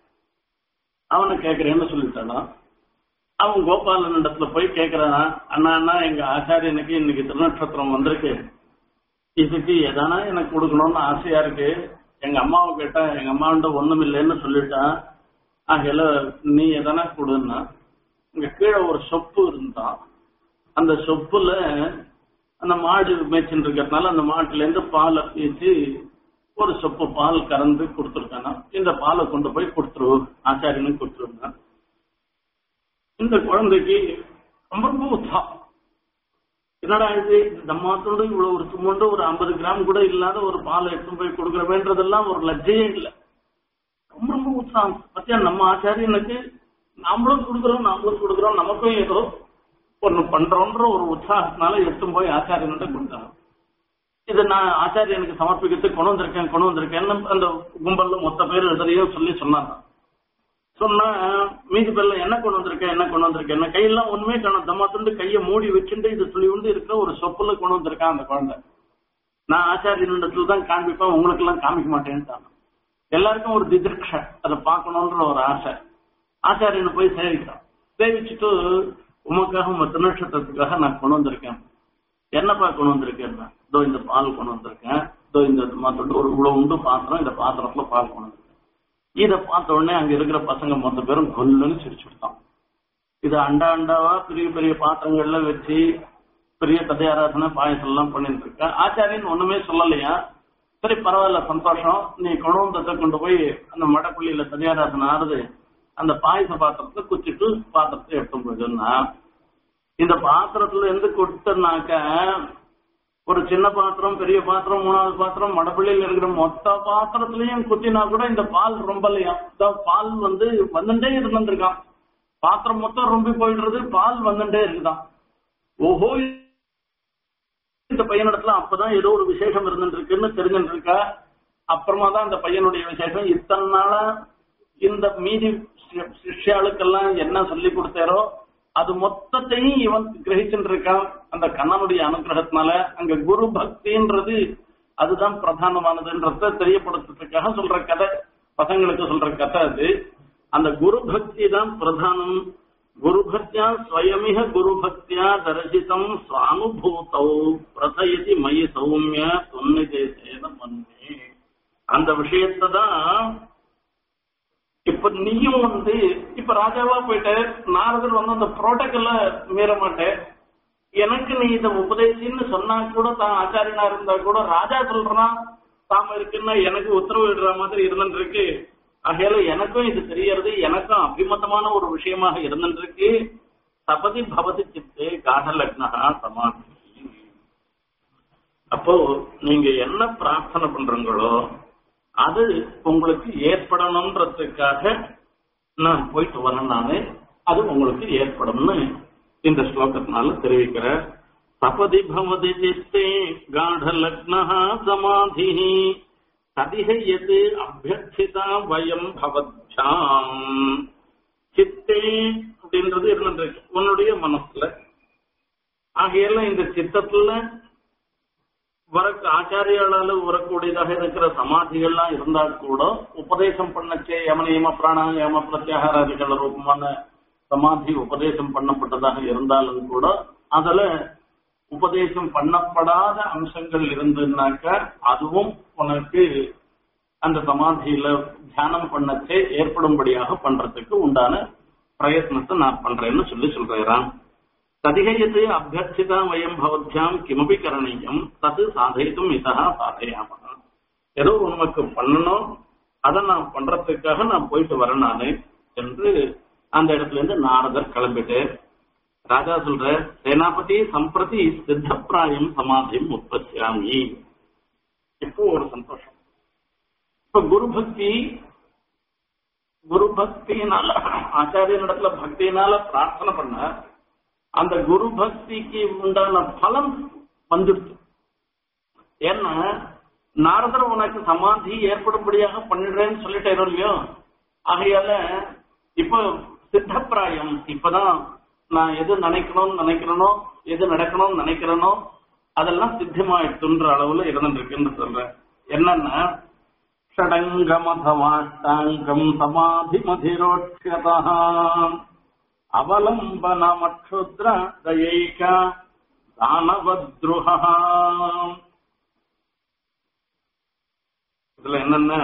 அவனை கேக்குறேன்னு சொல்லிட்டானான் அவன் கோபாலன் இடத்துல போய் கேக்குறான் அண்ணா அண்ணா எங்க ஆச்சாரியனுக்கு இன்னைக்கு திருநட்சத்திரம் வந்திருக்கு இதுக்கு எதனா எனக்கு கொடுக்கணும்னு ஆசையா இருக்கு எங்க அம்மாவை கேட்டா எங்க அம்மாண்ட ஒண்ணும் இல்லைன்னு சொல்லிட்டான் ஆகையில நீ எதனா கொடுன்னா இங்க கீழே ஒரு சொப்பு இருந்தான் அந்த சொப்புல அந்த மாடு மேய்ச்சின்னு இருக்கிறதுனால அந்த மாட்டுல இருந்து பாலை பீச்சு ஒரு சொப்பு பால் கறந்து கொடுத்துருக்கானா இந்த பாலை கொண்டு போய் கொடுத்துரு ஆச்சாரியனுக்கு கொடுத்துருந்தான் இந்த குழந்தைக்கு ரொம்ப ரொம்ப உற்சாகம் என்னடா இது இந்த மாத்தோடு இவ்வளவு ஒரு தும்மண்டு ஒரு ஐம்பது கிராம் கூட இல்லாத ஒரு பாலை எடுத்து போய் கொடுக்குறவேன்றதெல்லாம் ஒரு லஜ்ஜையே இல்லை ரொம்ப ரொம்ப உற்சாகம் பத்தியா நம்ம ஆச்சாரியனுக்கு நாமளும் கொடுக்குறோம் நாமளும் கொடுக்குறோம் நமக்கும் ஏதோ ஒண்ணு பண்றோன்ற ஒரு உற்சாகத்தினால எடுத்து போய் ஆச்சாரியன்கிட்ட கொடுத்தாங்க இது நான் ஆச்சாரியனுக்கு சமர்ப்பிக்கிறதுக்கு கொண்டு வந்திருக்கேன் கொண்டு வந்திருக்கேன்னு அந்த கும்பல்ல மொத்த பேர் எதிரையும் சொல்லி சொன்னாங்க சொன்னா மீதி பேர்ல என்ன கொண்டு வந்திருக்கேன் என்ன கொண்டு வந்திருக்கேன் என்ன கையெல்லாம் ஒண்ணுமே காணும் தம்மா துண்டு கையை மூடி வச்சுட்டு இது சொல்லி கொண்டு இருக்கிற ஒரு சொப்புல கொண்டு வந்திருக்கான் அந்த குழந்தை நான் ஆச்சாரியனிடத்துல தான் காண்பிப்பேன் உங்களுக்கு எல்லாம் காமிக்க மாட்டேன்ட்டாங்க எல்லாருக்கும் ஒரு திதிர்ஷ அதை பார்க்கணுன்ற ஒரு ஆசை ஆச்சாரியனை போய் சேவிக்கிறான் சேவிச்சுட்டு உமக்காக உங்க திருநட்சத்திரத்துக்காக நான் கொண்டு வந்திருக்கேன் என்னப்பா கொண்டு வந்திருக்கேன்னா இதோ இந்த பால் கொண்டு வந்திருக்கேன் இதோ இந்த மாத்தோட ஒரு இவ்வளவு உண்டு பாத்திரம் இந்த பாத்திரத்துல பால் கொண்டு வந்திருக்கேன் இதை பார்த்த உடனே அங்க இருக்கிற பசங்க மொத்த பேரும் கொல்லுன்னு சிரிச்சு விட்டான் இது அண்டா அண்டாவா பெரிய பெரிய பாத்திரங்கள்ல வச்சு பெரிய கதையாராதனை பாயசம் எல்லாம் பண்ணிட்டு இருக்க ஆச்சாரியன் ஒண்ணுமே சொல்லலையா சரி பரவாயில்ல சந்தோஷம் நீ கொண்டு வந்ததை கொண்டு போய் அந்த மடப்பள்ளியில கதையாராதனை ஆறுது அந்த பாயச பாத்திரத்தை குச்சிட்டு பாத்திரத்தை எடுத்து போயிடுன்னா இந்த பாத்திரத்துல இருந்து கொடுத்தனாக்க ஒரு சின்ன பாத்திரம் பெரிய பாத்திரம் மூணாவது பாத்திரம் மடப்பள்ளியில் இருக்கிற மொத்த பாத்திரத்திலையும் குத்தினா கூட இந்த பால் ரொம்பலையாம் இந்த பால் வந்து வந்துட்டே இருந்திருக்கான் பாத்திரம் மொத்தம் ரொம்ப போயிடுறது பால் வந்துட்டே இருக்குதான் ஓஹோ இந்த பையனிடத்துல அப்பதான் ஏதோ ஒரு விசேஷம் இருந்துருக்குன்னு தெரிஞ்சுட்டு இருக்கா அப்புறமா தான் அந்த பையனுடைய விசேஷம் இத்தனை நாளா இந்த மீதி சிஷ்யாளுக்கெல்லாம் என்ன சொல்லி கொடுத்தாரோ அது மொத்தத்தையும் இவன் கிரகிச்சுட்டு இருக்கான் அந்த கண்ணனுடைய அனுகிரகத்தினால அங்க குரு பக்தின்றது அதுதான் பிரதானமானதுன்றத தெரியப்படுத்துறதுக்காக சொல்ற கதை பசங்களுக்கு சொல்ற கதை அது அந்த குரு பக்தி தான் பிரதானம் குரு பக்தியா ஸ்வயமிக குரு பக்தியா தரிசிதம் சுவானுபூதௌ பிரதயதி மயி சௌமிய தொன்னிதேசேன மன்னே அந்த விஷயத்தை தான் இப்ப நீயும் வந்து இப்ப ராஜாவா போயிட்ட நாரதர் வந்து அந்த புரோட்டோக்கல்ல மீற மாட்டேன் எனக்கு நீ இதை உபதேசின்னு சொன்னா கூட தான் ஆச்சாரியனா இருந்தா கூட ராஜா சொல்றான் தாம இருக்குன்னா எனக்கு உத்தரவு இடுற மாதிரி இருந்துருக்கு ஆகையால எனக்கும் இது தெரியறது எனக்கும் அபிமதமான ஒரு விஷயமாக இருந்துருக்கு சபதி பவதி சித்தே காட லக்னகா சமாதி அப்போ நீங்க என்ன பிரார்த்தனை பண்றீங்களோ அது உங்களுக்கு ஏற்படணுன்றதுக்காக நான் போயிட்டு வரேன் நானு அது உங்களுக்கு ஏற்படும்னு இந்த ஸ்லோகத்தினால தெரிவிக்கிற சபதி பவதி சித்தே காட லக்னா சமாதி ததிகையது அபியர்த்திதா வயம் பவத்யாம் சித்தே அப்படின்றது இருந்துருக்கு உன்னுடைய மனசுல ஆகையெல்லாம் இந்த சித்தத்துல வர ஆச்சாரியாளால வரக்கூடியதாக இருக்கிற சமாதிகள்லாம் இருந்தா கூட உபதேசம் பண்ணச்சே யம நியம பிராணாயாம பிரத்யாகாராதிகள் ரூபமான சமாதி உபதேசம் பண்ணப்பட்டதாக இருந்தாலும் கூட அதுல உபதேசம் பண்ணப்படாத அம்சங்கள் இருந்துனாக்க அதுவும் உனக்கு அந்த சமாதியில தியானம் பண்ணச்சே ஏற்படும்படியாக பண்றதுக்கு உண்டான பிரயத்னத்தை நான் பண்றேன்னு சொல்லி சொல்றேன் ததிகையது அபியர்த்திதா வயம் பவத்யாம் கிமபி கரணீயம் தது சாதயித்தும் இதா சாதயாம ஏதோ உனக்கு பண்ணணும் அதை நான் பண்றதுக்காக நான் போயிட்டு வரேன் நானு என்று அந்த இடத்துல இருந்து நாரதர் கிளம்பிட்டு ராஜா சொல்ற சேனாபதி சம்பிரதி சித்தப்பிராயம் சமாதியும் உற்பத்தியாமி இப்போ ஒரு சந்தோஷம் இப்ப குரு பக்தி குரு பக்தியினால ஆச்சாரியனிடத்துல பக்தியினால பிரார்த்தனை பண்ண அந்த குரு பக்திக்கு உண்டான பலம் வந்துடுச்சு ஏன்னா நாரதர் உனக்கு சமாதி ஏற்படும்படியாக பண்ணிடுறேன்னு சொல்லிட்டேன் இல்லையோ ஆகையால இப்போ சித்தப்பிராயம் இப்பதான் நான் எது நினைக்கணும்னு நினைக்கிறேனோ எது நடக்கணும்னு நினைக்கிறேனோ அதெல்லாம் சித்தமாயிட்டுன்ற அளவுல இருந்துருக்குன்னு சொல்றேன் என்னன்னா ஷடங்கமதவாஷ்டாங்கம் சமாதிமதிரோட்சியதா அவலம்பனமக்ஷுத்ர தயைக தானவத்ருஹா இதுல என்னன்னா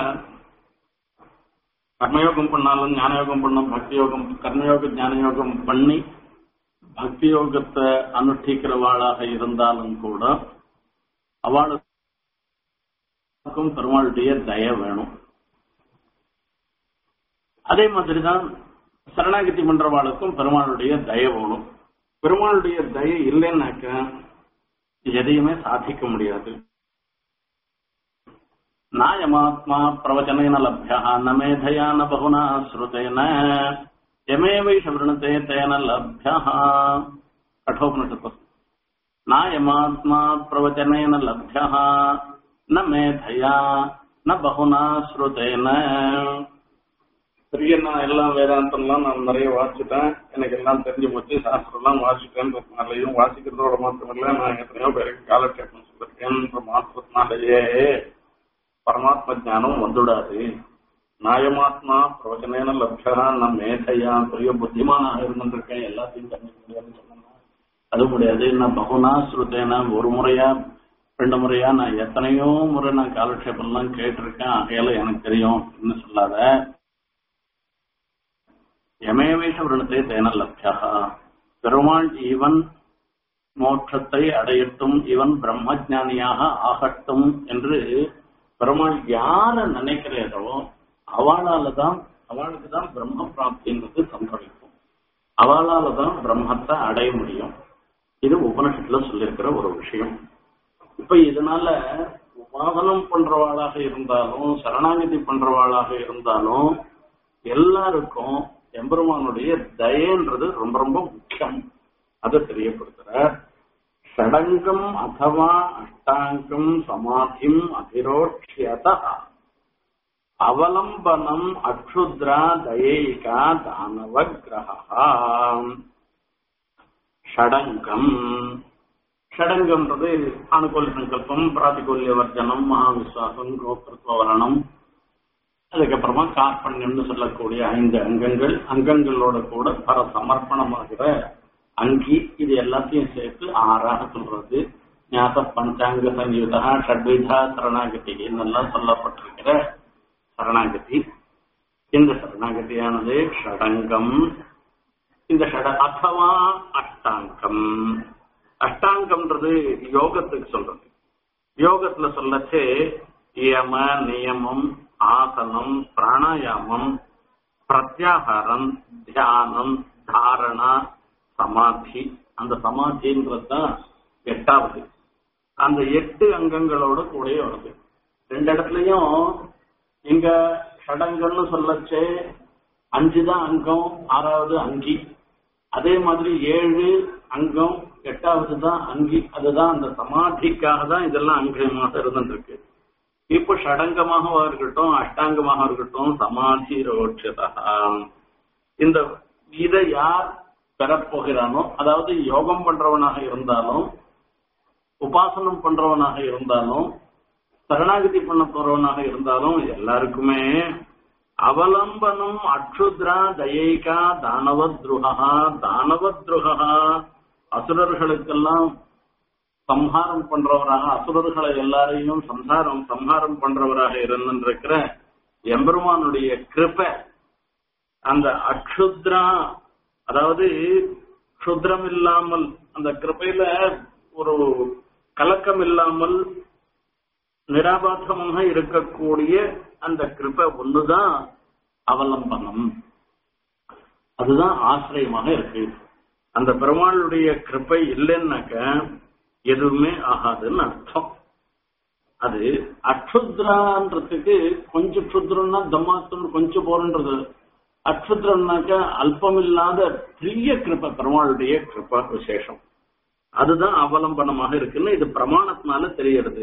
கர்மயோகம் பண்ணாலும் ஞான யோகம் பண்ணும் பக்தி யோகம் கர்மயோக ஞான யோகம் பண்ணி பக்தி யோகத்தை அனுஷ்டிக்கிறவாளாக இருந்தாலும் கூட அவளுக்கும் பெருமாளுடைய தய வேணும் அதே மாதிரிதான் சரணாகதி பண்றவாளுக்கும் பெருமாளுடைய தய வேணும் பெருமாளுடைய தய இல்லைன்னாக்க எதையுமே சாதிக்க முடியாது நாயமாத்மா பிரவச்சனேன லப்யா ந மேதையா ந பகுனா ஸ்ருதேன यमेवैष वृणते तेन लभ्यः कठोपनिषत् नायमात्मा प्रवचनेन लभ्यः न मेधया न बहुना ஸ்ருதேன பெரிய நான் எல்லாம் வேதாந்தம்லாம் நான் நிறைய வாசிட்டேன் எனக்கு எல்லாம் தெரிஞ்சு போச்சு சாஸ்திரம்லாம் வாசிட்டேன்றதுனாலையும் வாசிக்கிறதோட மாத்திரமில்ல நான் எத்தனையோ பேருக்கு காலக்ஷேபம் சொல்லிருக்கேன்ற மாத்திரத்தினாலேயே பரமாத்ம ஞானம் வந்துடாது நாயமாத்மா பிரவச்சனேன லட்சா நான் மேதையா பெரிய புத்திமானாக இருந்திருக்கேன் எல்லாத்தையும் தெரிஞ்சுக்க முடியாதுன்னு சொன்னா அது முடியாது நான் பகுனா ஸ்ருத்தேனா ஒரு முறையா ரெண்டு முறையா நான் எத்தனையோ முறை நான் காலக்ஷேபம்லாம் கேட்டிருக்கேன் ஆகையால எனக்கு தெரியும் என்ன சொல்லாத எமேவேஷ விருணத்தை தேன லட்சா பெருமாள் இவன் மோட்சத்தை அடையட்டும் இவன் பிரம்மஜானியாக ஆகட்டும் என்று பெருமாள் யார நினைக்கிறேரோ அவளால தான் அவளுக்கு தான் பிரம்ம பிராப்தின்றது சம்பவிக்கும் அவளால தான் பிரம்மத்தை அடைய முடியும் இது உபனிஷத்துல சொல்லியிருக்கிற ஒரு விஷயம் இப்ப இதனால உபாசனம் பண்றவாளாக இருந்தாலும் சரணாகதி பண்றவாளாக இருந்தாலும் எல்லாருக்கும் எம்பெருமானுடைய தயன்றது ரொம்ப ரொம்ப முக்கியம் அதை தெரியப்படுத்துற ஷடங்கம் அதவா அஷ்டாங்கம் சமாதிம் அதிரோட்சியதா அவலம்பனம் அக்ஷுத்ரா தயைகா தானவ கிரகா ஷடங்கம் ஷடங்கம்ன்றது அனுகூல சங்கல்பம் பிராதிகூல்ய வர்ஜனம் மகாவிஸ்வாசம் கோத்திருத்துவ வரணம் அதுக்கப்புறமா கார்பண்யம்னு சொல்லக்கூடிய ஐந்து அங்கங்கள் அங்கங்களோட கூட பர சமர்ப்பணமாகிற அங்கி இது எல்லாத்தையும் சேர்த்து ஆறாக சொல்றது ஞாத பஞ்சாங்க சங்கீதா ஷட்விதா சரணாகதி என்னெல்லாம் சொல்லப்பட்டிருக்கிற சரணாகதி இந்த சரணாகதியானது ஷடங்கம் இந்த ஷட அத்தவா அஷ்டாங்கம் அஷ்டாங்கம்ன்றது யோகத்துக்கு சொல்றது யோகத்துல சொல்லச்சு யம நியமம் ஆசனம் பிராணாயாமம் பிரத்யாகாரம் தியானம் தாரணா சமாதி அந்த சமாதின்றது தான் எட்டாவது அந்த எட்டு அங்கங்களோட கூடயே வருது ரெண்டு இடத்துலயும் இங்க ஷடங்கன்னு சொல்லச்சே அஞ்சு தான் அங்கம் ஆறாவது அங்கி அதே மாதிரி ஏழு அங்கம் எட்டாவது தான் அங்கி அதுதான் அந்த சமாதிக்காக தான் இதெல்லாம் அங்கமாக இருந்துருக்கு இப்போ ஷடங்கமாக இருக்கட்டும் அஷ்டாங்கமாக இருக்கட்டும் சமாதி ரோட்சதா இந்த இதை யார் பெறப்போகிறானோ அதாவது யோகம் பண்றவனாக இருந்தாலும் உபாசனம் பண்றவனாக இருந்தாலும் சரணாகதி பண்ண போறவனாக இருந்தாலும் எல்லாருக்குமே அவலம்பனம் அக்ஷுத்ரா தயைகா தானவத்ருகா தானவத்ருகா அசுரர்களுக்கெல்லாம் சம்ஹாரம் பண்றவராக அசுரர்களை எல்லாரையும் சம்ஹாரம் சம்ஹாரம் பண்றவராக இருந்திருக்கிற எம்பெருமானுடைய கிருபை அந்த அக்ஷுத்ரா அதாவது க்ஷுத்ரம் இல்லாமல் அந்த கிருபையில ஒரு கலக்கம் இல்லாமல் நிராபாசமாக இருக்கக்கூடிய அந்த கிருபை ஒண்ணுதான் அவலம்பனம் அதுதான் ஆசிரியமாக இருக்கு அந்த பெருமாளுடைய கிருப்பை இல்லைன்னாக்க எதுவுமே ஆகாதுன்னு அர்த்தம் அது அக்ஷுத்ரான்றதுக்கு கொஞ்சம் க்ஷுத்ரம்னா தம்மாத்துன்னு கொஞ்சம் போறன்றது அக்ஷுத்ரம்னாக்க அல்பமில்லாத பெரிய கிருப்ப பெருமாளுடைய கிருப்ப விசேஷம் அதுதான் அவலம்பனமாக இருக்குன்னு இது பிரமாணத்தினால தெரியறது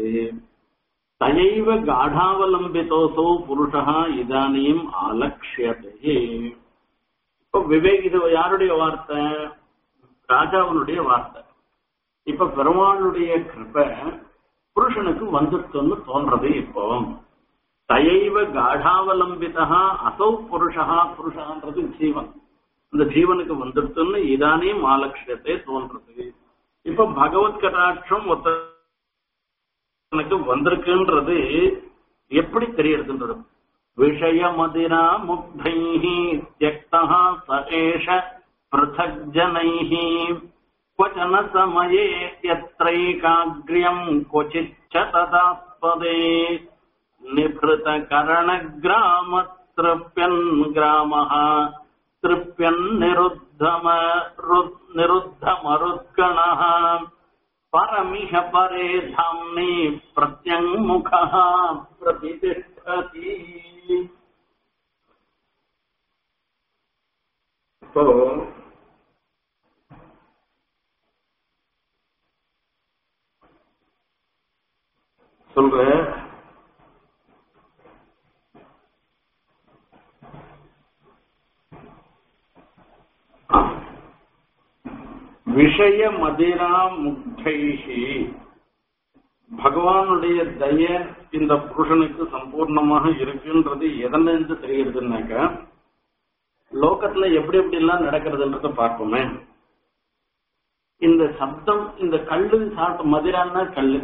தயைவ காடாவலம்பிதோசோ புருஷா இதானியும் அலட்சியதே இப்போ இப்ப விவேக் இது யாருடைய வார்த்தை ராஜாவினுடைய வார்த்தை இப்ப பெருமாளுடைய கிருப புருஷனுக்கு வந்துட்டுன்னு தோன்றது இப்போ தயைவ காடாவலம்பிதா அசௌ புருஷா புருஷான்றது ஜீவன் இந்த ஜீவனுக்கு வந்துடுத்துன்னு இதானே மாலட்சியத்தை தோன்றது இப்ப பகவத் கடாட்சம் ஒருத்தனுக்கு வந்திருக்குன்றது எப்படி தெரியறதுன்றது விஷய மதிரா முக்தை தியக்தா சேஷ பிருத்தக் ஜனைः क्वचन समये यत्रैकाग्र्यम् क्वचिच्च तदास्पदे निभृतकरणग्रामतृप्यन् ग्रामः तृप्यन् निरुद्धम निरुद्धमरुद्गणः परमिह परे धाम्नि प्रत्यङ्मुखः प्रतिष्ठति இப்போ சொல்ற விஷய மதிரா முக்தைஷி பகவானுடைய தய இந்த புருஷனுக்கு சம்பூர்ணமாக இருக்குன்றது எதனிருந்து தெரிகிறதுனாக்க லோகத்துல எப்படி எப்படி எல்லாம் நடக்கிறதுன்றத பார்ப்போமே இந்த சப்தம் இந்த கல்லு சாப்பிட்ட மதிரான்னா கல்லு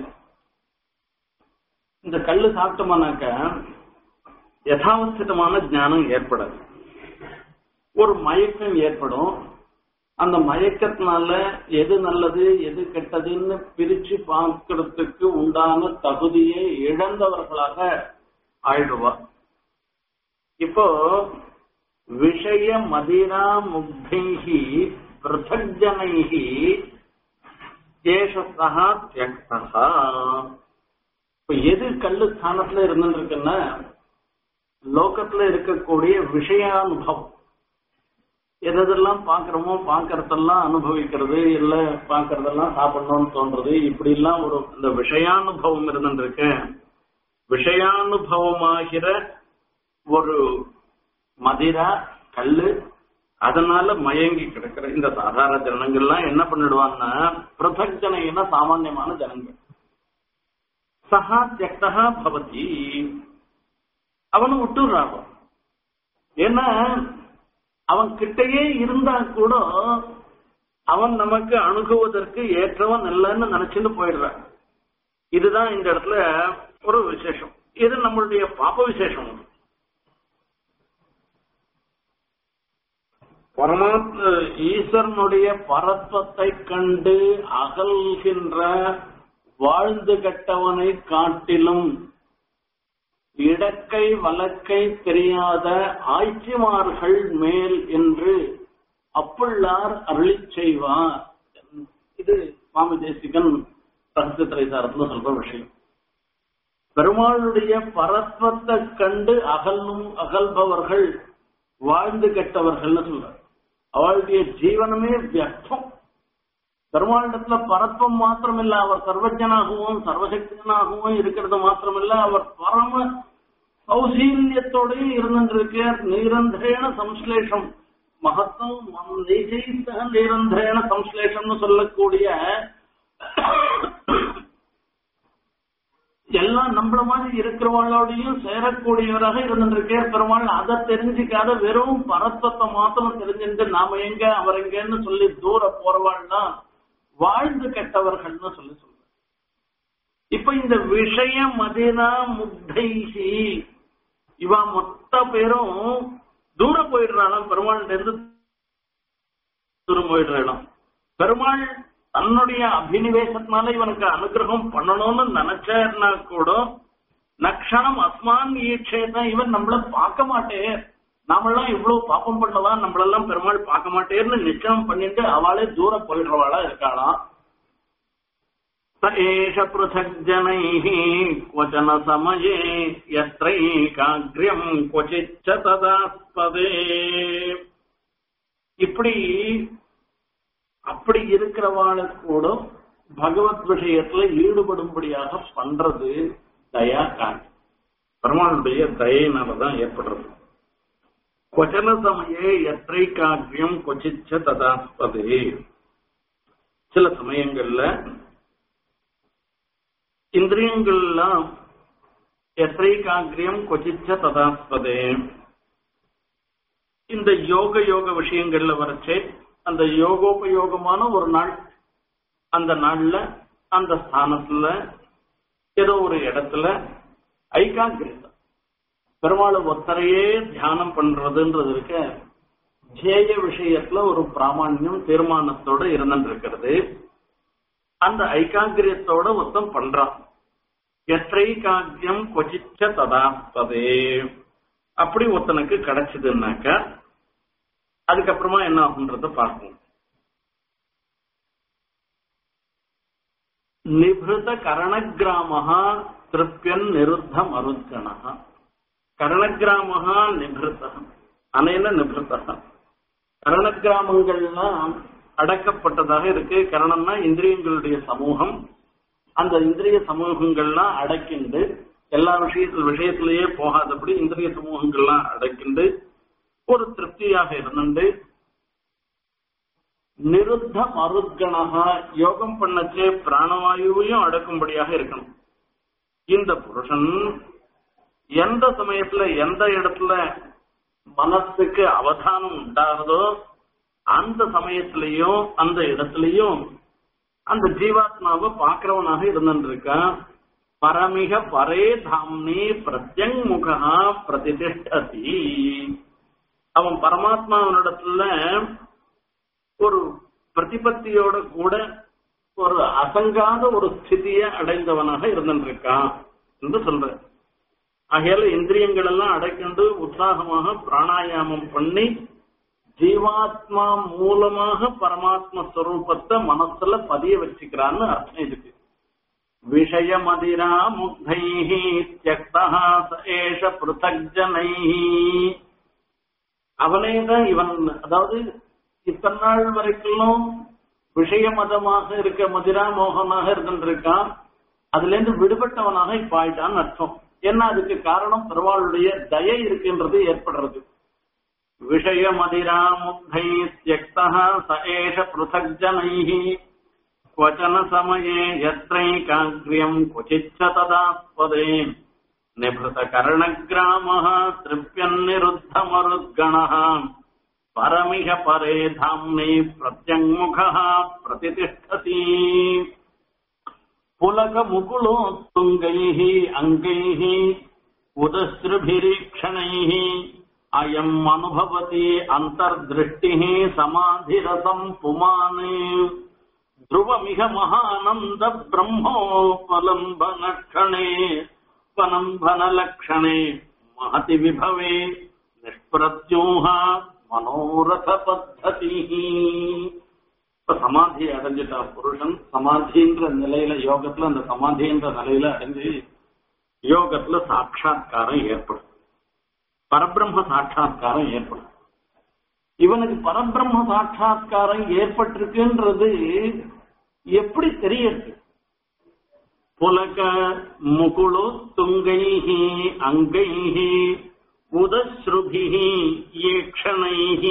இந்த கல்லு சாப்பிட்டோம்னாக்க யதாவஸ்திதமான ஞானம் ஏற்படாது ஒரு மயக்கம் ஏற்படும் அந்த மயக்கத்தினால எது நல்லது எது கெட்டதுன்னு பிரிச்சு பார்க்கறதுக்கு உண்டான தகுதியை இழந்தவர்களாக ஆயிடுவா இப்போ விஷய மதிரா முக்தைஹி பிரதஜனைஹி ஏஷஸ்தா தியக்தா இப்ப எது கல்லு ஸ்தானத்துல இருந்துருக்குன்னா லோகத்துல இருக்கக்கூடிய விஷயானுபவம் எதெல்லாம் பாக்குறோமோ பாக்குறதெல்லாம் அனுபவிக்கிறது இல்ல பாக்குறதெல்லாம் சாப்பிடணும்னு தோன்றது இப்படி எல்லாம் ஒரு இந்த விஷயானுபவம் இருந்துருக்கு விஷயானுபவமாகிற ஒரு மதிரா கல்லு அதனால மயங்கி கிடக்கிற இந்த சாதாரண ஜனங்கள்லாம் என்ன பண்ணிடுவாங்கன்னா பிரதக் ஜனைன்னா சாமான்யமான ஜனங்கள் சஹா தியக்தா பவதி அவனு விட்டுறான் ஏன்னா அவன் கிட்டயே இருந்தா கூட அவன் நமக்கு அணுகுவதற்கு ஏற்றவன் இல்லைன்னு நினைச்சுட்டு போயிடுறான் இதுதான் இந்த இடத்துல ஒரு விசேஷம் இது நம்மளுடைய பாப்ப விசேஷம் பரமாத்ம ஈஸ்வரனுடைய பரத்வத்தை கண்டு அகல்கின்ற வாழ்ந்து கட்டவனை காட்டிலும் இடக்கை வழக்கை தெரியாத ஆய்ச்சிமார்கள் மேல் என்று அப்புள்ளார் அருளி செய்வார் இது சுவாமி தேசிகன் ரகசிய திரைசாரத்துல சொல்ற விஷயம் பெருமாளுடைய பரத்வத்தை கண்டு அகலும் அகல்பவர்கள் வாழ்ந்து கெட்டவர்கள்னு சொல்றார் அவளுடைய ஜீவனமே வியர்த்தம் பெருமாளிடத்துல பரத்வம் மாத்திரமில்ல அவர் சர்வஜனாகவும் சர்வசக்தனாகவும் இருக்கிறது மாத்திரமில்ல அவர் பரம சௌசீல்யத்தோடய இருந்திருக்கார் நிரந்தரேன சம்ஸ்லேஷம் மகத்துவம் நிஜயித்த நிரந்தரேன சம்ஸ்லேஷம்னு சொல்லக்கூடிய எல்லாம் நம்மள மாதிரி இருக்கிறவாளோடையும் சேரக்கூடியவராக இருந்திருக்கார் பெருமாள் அதை தெரிஞ்சுக்காத வெறும் பரத்வத்தை மாத்திரம் தெரிஞ்சுட்டு நாம எங்க அவர் எங்கன்னு சொல்லி தூர போறவாள்னா வாழ்ந்து கெட்டவர்கள்னு சொல்லி சொல்ற இப்ப இந்த விஷய மதினா முக்தைஹி இவ மொத்த பேரும் தூர போயிடுறாளாம் பெருமாள்கிட்ட இருந்து தூரம் போயிடுறாளாம் பெருமாள் தன்னுடைய அபினிவேசத்தினால இவனுக்கு அனுகிரகம் பண்ணணும்னு நினைச்சாருனா கூட நக்ஷணம் அஸ்மான் ஈட்சேதான் இவன் நம்மள பார்க்க மாட்டேன் நாமெல்லாம் இவ்வளவு பாப்பம் பண்ணலாம் நம்மளெல்லாம் பெருமாள் பார்க்க மாட்டேன்னு நிச்சயம் பண்ணிட்டு அவளே தூரம் போயிடுறவாளா இருக்காளாம் ஏஷ பிருத்தக் ஜனைः क्वचन समये यत्रैकाग्र्यम् क्वचिच्च तदास्पदे இப்படி அப்படி இருக்கிறவாளுக்கு கூட பகவத் விஷயத்துல ஈடுபடும்படியாக பண்றது தயா காண்டி பெருமாளுடைய தயையினாலதான் ஏற்படுறது क्वचन समये எத்தைக்காக்கியம் கொச்சிச்ச ததாஸ்பதே சில சமயங்கள்ல இந்திரியங்கள்லாம் எத்தைக்காக்கியம் கொச்சிச்ச ததாஸ்பதே இந்த யோக யோக விஷயங்கள்ல வரச்சே அந்த யோகோபயோகமான ஒரு நாள் அந்த நாள்ல அந்த ஸ்தானத்துல ஏதோ ஒரு இடத்துல ஐகாகிரதம் பெருமாள் ஒத்தரையே தியானம் பண்றதுன்றது இருக்க ஜேய விஷயத்துல ஒரு பிராமணியம் தீர்மானத்தோட இருந்துருக்கிறது அந்த ஐகாகிரியத்தோட ஒருத்தம் பண்றான் எத்தைகாக்கியம் கொச்சிச்ச ததாஸ்பதே அப்படி ஒருத்தனுக்கு கிடைச்சதுன்னாக்க அதுக்கப்புறமா என்ன ஆகுன்றத பார்ப்போம் நிபிருத கரணகிராமஹா திருப்பியன் நிருத்த மருத்கணா கரணகிராமஹா நிபிருத்த அனேன நிபிருத்த கரணகிராமங்கள்லாம் அடக்கப்பட்டதாக இருக்கு கரணம்னா இந்திரியங்களுடைய சமூகம் அந்த இந்திரிய சமூகங்கள்லாம் அடக்கிண்டு எல்லா விஷயத்துல விஷயத்திலேயே போகாதபடி இந்திரிய சமூகங்கள்லாம் அடக்கிண்டு ஒரு திருப்தியாக இருந்துண்டு நிருத்த மருத்கணகா யோகம் பண்ணச்சே பிராணவாயுவையும் அடக்கும்படியாக இருக்கணும் இந்த புருஷன் எந்த சமயத்துல எந்த இடத்துல மனசுக்கு அவதானம் உண்டாகுதோ அந்த சமயத்திலையும் அந்த இடத்துலயும் அந்த ஜீவாத்மாவை பாக்குறவனாக இருந்திருக்கான் பரமிக பரே தாம்னி பிரத்யங்முகா பிரதிஷ்டதி அவன் பரமாத்மாவனிடத்துல ஒரு பிரதிபத்தியோட கூட ஒரு அசங்காத ஒரு ஸ்திதியை அடைந்தவனாக இருந்திருக்கான் என்று சொல்ற ஆகையால இந்திரியங்கள் எல்லாம் அடைக்கொண்டு உற்சாகமாக பிராணாயாமம் பண்ணி ஜீவாத்மா மூலமாக பரமாத்ம ஸ்வரூபத்தை மனசுல பதிய வச்சுக்கிறான்னு அர்த்தம் இதுக்கு விஷயமதிரா முக்தை தியக்தா ஏஷ பிருத்தக்ஜனை அவனே தான் இவன் அதாவது இத்தனை நாள் வரைக்கும் விஷய மதமாக இருக்க மதிரா மோகனாக இருந்திருக்கான் அதுல இருந்து விடுபட்டவனாக இப்ப ஆயிட்டான்னு அர்த்தம் ஏன்னா அதுக்கு காரணம் பெருவாளுடைய தயை இருக்கின்றது ஏற்படுறது விஷய மதிரா முக்தை தியக்தா ச ஏஷ பிருத்தக்ஜனை क्वचन समये यत्रैकाग्र्यम् क्वचिच्च तदास्पदे निभृतकर्णग्रामः तृप्यन्निरुद्धमरुद्गणः परमिह परे धाम्नि प्रत्यङ्मुखः प्रतितिष्ठति पुलकमुकुलोत्तुङ्गैः अङ्गैः उदश्रुभिरीक्षणैः अयम् अनुभवति अन्तर्दृष्टिः समाधिरसम् पुमान् ध्रुवमिह महानन्द ब्रह्मोपलम्बनक्षणे पनम्भनलक्षणे महति विभवे निष्प्रत्यूह மனோரத பத்ததி இப்ப சமாதி அடைஞ்சிட்டா புருஷன் சமாதின்ற நிலையில யோகத்துல அந்த சமாதின்ற நிலையில அடைஞ்சு யோகத்துல சாட்சா்காரம் ஏற்படும் பரபிரம்ம சாட்சா்காரம் ஏற்படும் இவனுக்கு பரபிரம்ம சாட்சா்காரம் ஏற்பட்டிருக்குன்றது எப்படி தெரியுது புலக முகுளு துங்கைஹி அங்கைஹி உதஸ்ருபிஹி ஏக்ஷணைஹி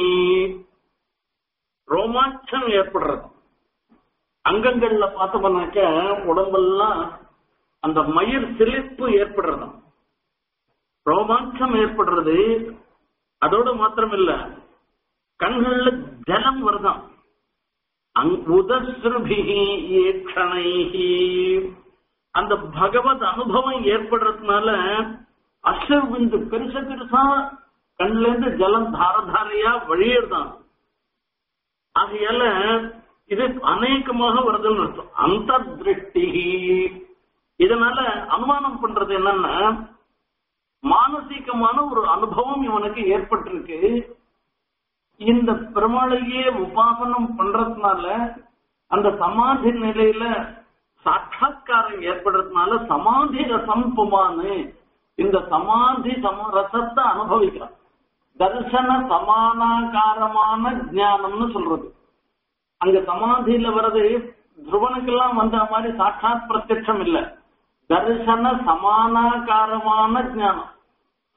ரோமாஞ்சம் ஏற்படுறது அங்கங்கள்ல பார்த்தோம்னாக்க உடம்பெல்லாம் அந்த மயிர் சிலிப்பு ஏற்படுறது ரோமாஞ்சம் ஏற்படுறது அதோடு மாத்திரம் இல்ல கண்கள்ல ஜலம் வருதாம் உதஸ்ருபிகி ஏக்ஷணைஹி அந்த பகவத் அனுபவம் ஏற்படுறதுனால அஸ்ரவிந்து பெருசு பெருசா கண்ல இருந்து ஜலம் தாரதாரையா வழியேறுதான் ஆகையால இது அநேகமாக வருதுன்னு அர்த்தம் அந்த திருஷ்டி இதனால அனுமானம் பண்றது என்னன்னா மானசீகமான ஒரு அனுபவம் இவனுக்கு ஏற்பட்டிருக்கு இந்த பெருமாளையே உபாசனம் பண்றதுனால அந்த சமாதி நிலையில சாட்சா்காரம் ஏற்படுறதுனால சமாதி ரசம் புமானு இந்த சமாதி சம ரசத்தை அனுபவிக்கிறான் தர்சன சமானாகாரமான ஞானம்னு சொல்றது அங்க சமாதியில வர்றது துருவனுக்கெல்லாம் வந்த மாதிரி சாட்சாத் பிரத்யட்சம் இல்ல தர்சன சமானாகாரமான ஞானம்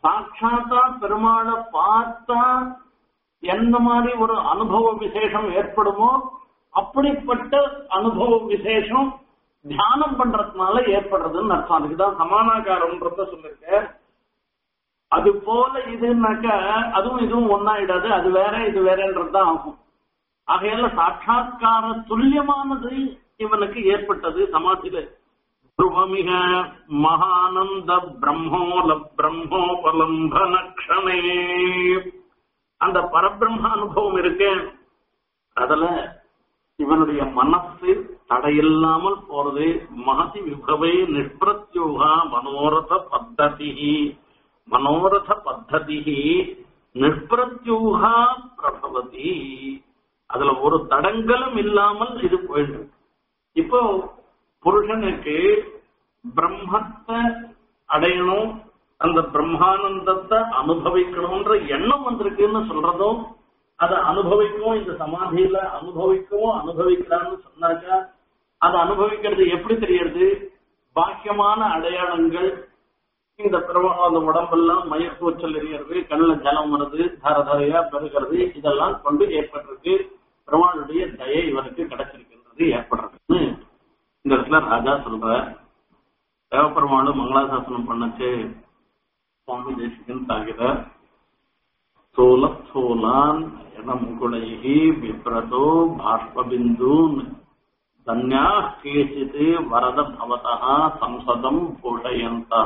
சாட்சாத்தா பெருமாளை பார்த்தா எந்த மாதிரி ஒரு அனுபவ விசேஷம் ஏற்படுமோ அப்படிப்பட்ட அனுபவ விசேஷம் தியானம் பண்றதுனால ஏற்படுறதுன்னு அர்த்தம் அதுக்குதான் சமானாகாரம்ன்றத சொல்லிருக்க அது போல இதுனாக்க அதுவும் இதுவும் ஒன்னாயிடாது அது வேற இது வேறன்றதுதான் ஆகும் ஆகையால சாட்சா்கார துல்லியமானது இவனுக்கு ஏற்பட்டது சமாதியில துருவமிக மகானந்த பிரம்மோல பிரம்மோபலம்பனக்ஷணே அந்த பரபிரம்ம அனுபவம் இருக்கு அதுல இவனுடைய மனசு தடையில்லாமல் போறது மகதி விபவை நிஷ்பிரத்யோகா மனோரத பத்ததி மனோரத பத்ததி நிஷ்பிரத்யூகா பிரபவதி அதுல ஒரு தடங்களும் இல்லாமல் இது போயிடுது இப்போ புருஷனுக்கு பிரம்மத்தை அடையணும் அந்த பிரம்மானந்தத்தை அனுபவிக்கணும்ன்ற எண்ணம் வந்திருக்குன்னு சொல்றதும் அதை அனுபவிக்கவும் இந்த சமாதியில அனுபவிக்கவும் அனுபவிக்கிறான்னு சொன்னாக்கா அதை அனுபவிக்கிறது எப்படி தெரியறது பாக்கியமான அடையாளங்கள் இந்த பிரபா அந்த உடம்பெல்லாம் மயக்கூச்சல் எறியறது கண்ணில் ஜலம் வருது தரதரையா பெருகிறது இதெல்லாம் கொண்டு ஏற்பட்டிருக்கு பெருமாளுடைய தயை இவருக்கு கிடைச்சிருக்கின்றது ஏற்படுறதுன்னு இந்த இடத்துல ராஜா சொல்ற தேவப்பெருமாள் மங்களாசாசனம் பண்ணச்சு சுவாமி தேசிகன் தாகிற சோல சோலான் இடமுகுளைகி விப்ரதோ பாஷ்பபிந்தூன் தன்யா கேசித் வரத பவதா சம்சதம் பூஷயந்தா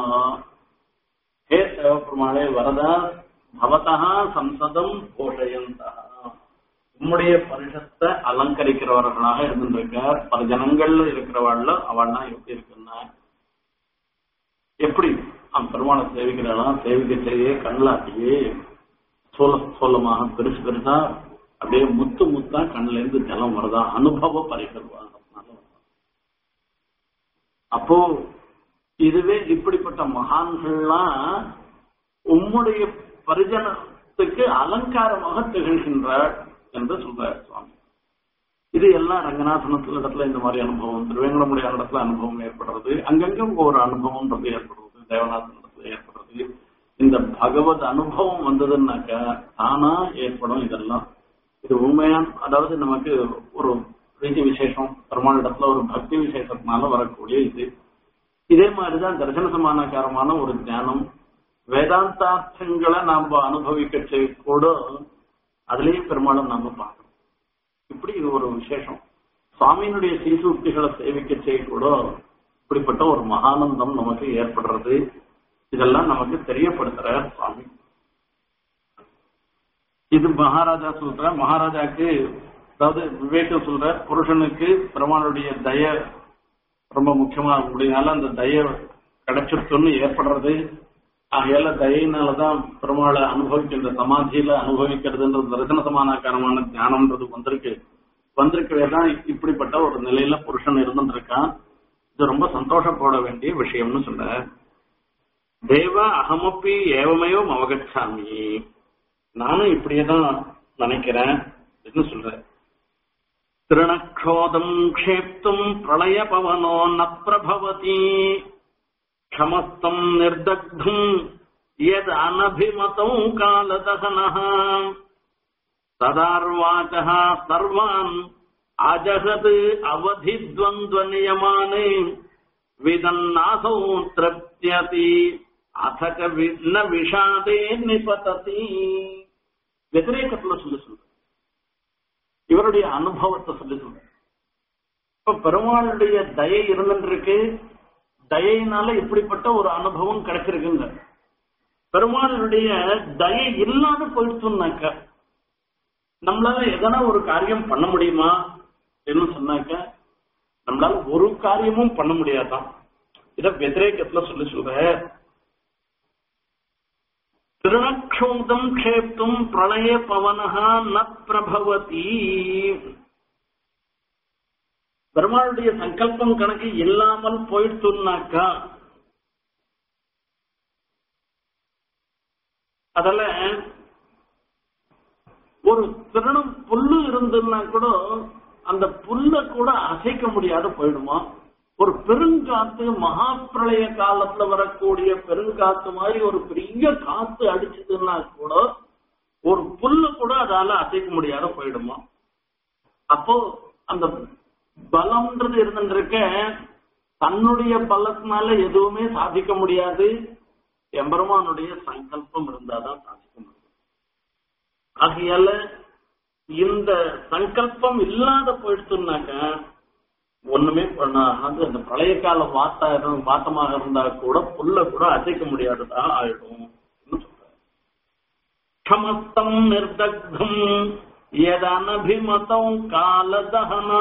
ஹே தேவப்பெருமாளே வரதா பவதா சம்சதம் பூஷயந்தா உம்முடைய பரிஷத்தை அலங்கரிக்கிறவர்களாக இருந்திருக்கார் பல ஜனங்கள்ல இருக்கிறவாள்ல அவள்லாம் எப்படி இருக்குன்னா எப்படி அவன் பெருமாளை சேவிக்கிறாளாம் சேவிக்க செய்ய கண்ணாட்டியே சோள சோளமாக பெருசு பெருசா அப்படியே முத்து முத்தா கண்ணுல இருந்து ஜலம் வருதா அனுபவ பரிசல்வாங்க அப்போ இதுவே இப்படிப்பட்ட மகான்கள்லாம் உம்முடைய பரிஜனத்துக்கு அலங்காரமாக திகழ்கின்றார் என்று சொல்றார் சுவாமி இது எல்லாம் ரங்கநாதனத்துல இடத்துல இந்த மாதிரி அனுபவம் திருவேங்கடமுடைய இடத்துல அனுபவம் ஏற்படுறது அங்கங்க ஒரு அனுபவம்ன்றது ஏற்படுறது தேவநாதன் இடத்துல ஏற்படுறது இந்த பகவத் அனுபவம் வந்ததுன்னாக்க தானா ஏற்படும் இதெல்லாம் இது உண்மையான அதாவது நமக்கு ஒரு பிரீத்தி விசேஷம் பெருமாள் இடத்துல ஒரு பக்தி விசேஷத்தினால வரக்கூடிய இது இதே மாதிரிதான் தர்சன சமானகாரமான ஒரு ஞானம் வேதாந்தார்த்தங்களை நாம அனுபவிக்க கூட அதுலயும் பெருமாளும் நாம பார்க்கணும் இப்படி இது ஒரு விசேஷம் சுவாமியினுடைய சீசூக்திகளை சேவிக்க செய்ய கூட இப்படிப்பட்ட ஒரு மகானந்தம் நமக்கு ஏற்படுறது இதெல்லாம் நமக்கு தெரியப்படுத்துறார் சுவாமி இது மகாராஜா சொல்ற மகாராஜாக்கு அதாவது விவேகம் சொல்ற புருஷனுக்கு பெருமாளுடைய தய ரொம்ப முக்கியமா முடியனால அந்த தய கிடைச்சிருத்துன்னு ஏற்படுறது ஆகையால தயினாலதான் பெருமாளை அனுபவிக்கின்ற சமாதியில அனுபவிக்கிறதுன்றது தரிசன சமானாக்காரமான ஞானம்ன்றது வந்திருக்கு வந்திருக்கவே தான் இப்படிப்பட்ட ஒரு நிலையில புருஷன் இருந்துருக்கான் இது ரொம்ப சந்தோஷப்பட வேண்டிய விஷயம்னு சொல்ற தேவ அகமப்பி ஏவமையும் அவகச்சாமி நானும் இப்படியேதான் நினைக்கிறேன் என்ன சொல்றேன் திருணக்ஷோதம் க்ஷேப்தும் பிரளய பவனோ ந பிரபவதி क्षमस्तम् निर्दग्धुम् यद् अनभिमतौ कालदहनः तदार्वाचः सर्वान् अजहत् अवधिद्वन्द्वनियमाने विदन्नासौ तृप्त्यति अथ च वि- न विषादे निपतति व्यतिरेकத்துல சொல்லி சொல்ற இவருடைய அனுபவத்தை சொல்லி சொல்ற இப்ப பெருமாளுடைய தயை இருந்துருக்கு தயையினால இப்படிப்பட்ட ஒரு அனுபவம் கிடைச்சிருக்குங்க பெருமாளுடைய தயை இல்லாத போயிடுச்சுன்னாக்க நம்மளால எதனா ஒரு காரியம் பண்ண முடியுமா என்ன சொன்னாக்க நம்மளால ஒரு காரியமும் பண்ண முடியாதான் இத வெதிரேக்கத்துல சொல்லி சொல்ற திருநக்ஷோதம் க்ஷேப்தும் பிரளய பவனஹா ந பிரபவதி பெருமாளுடைய சங்கல்பம் கணக்கு இல்லாமல் போயிடுச்சுன்னாக்கா அதுல ஒரு திருணம் புல்லு இருந்ததுன்னா கூட அந்த புல்ல கூட அசைக்க முடியாத போயிடுமா ஒரு பெருங்காத்து மகா பிரளய காலத்துல வரக்கூடிய பெருங்காத்து மாதிரி ஒரு பெரிய காத்து அடிச்சதுன்னா கூட ஒரு புல்லு கூட அதால அசைக்க முடியாத போயிடுமா அப்போ அந்த பலம்ன்றது இருந்துருக்க தன்னுடைய பலத்தினால எதுவுமே சாதிக்க முடியாது எம்பெருமானுடைய சங்கல்பம் இருந்தாதான் சாதிக்க முடியும் ஆகையால இந்த சங்கல்பம் இல்லாத போயிடுச்சுனாக்க ஒண்ணுமே பண்ணாது அந்த பழைய கால வாத்தா இருந்து வாத்தமாக இருந்தா கூட புல்ல கூட அசைக்க முடியாததா ஆயிடும் சமஸ்தம் நிர்தக்தம் எதனபிமதம் காலதகனா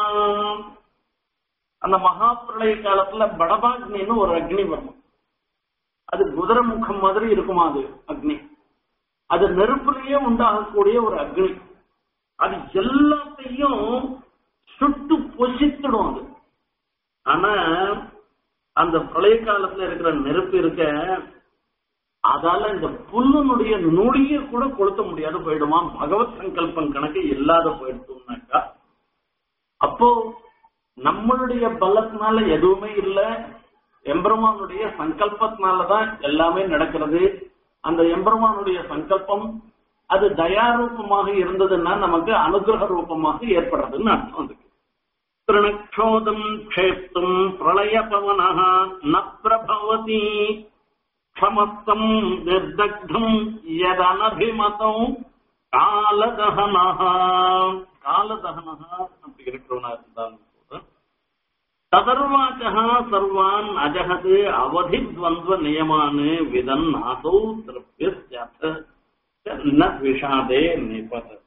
அந்த மகா பிரளய காலத்துல படபாக்னின்னு ஒரு அக்னி வரும் அது குதிரை முகம் மாதிரி இருக்குமா அது அக்னி அது நெருப்புலயே உண்டாகக்கூடிய ஒரு அக்னி அது எல்லாத்தையும் சுட்டு பொசித்துடும் அது ஆனா அந்த பிரளய காலத்துல இருக்கிற நெருப்பு இருக்க அதால இந்த புல்லுனுடைய நொடிய கூட கொளுத்த முடியாது போயிடுமா பகவத் சங்கல்பம் கணக்கு இல்லாத போயிடுச்சுனாக்கா அப்போ நம்மளுடைய பலத்தினால எதுவுமே இல்லை எம்பெருமானுடைய சங்கல்பத்தினாலதான் எல்லாமே நடக்கிறது அந்த எம்பெருமானுடைய சங்கல்பம் அது தயாரூபமாக இருந்ததுன்னா நமக்கு அனுகிரக ரூபமாக ஏற்படுறதுன்னு அர்த்தம் அதுக்கு திருநக்ஷோதம் க்ஷேப்தும் பிரளய பவன ந பிரபவதி சமஸ்தம் நிர்தக்தம் எதனபிமதம் காலதகனா காலதகனா அப்படி இருக்கிறவனா இருந்தாலும் கூட ததர்வாச்சः சர்வான் அஜகத் அவதித்வந்த்வ நியமான் விதன் ஆசௌ திருப்தியஸ்யாத் ந விஷாதே நிபததி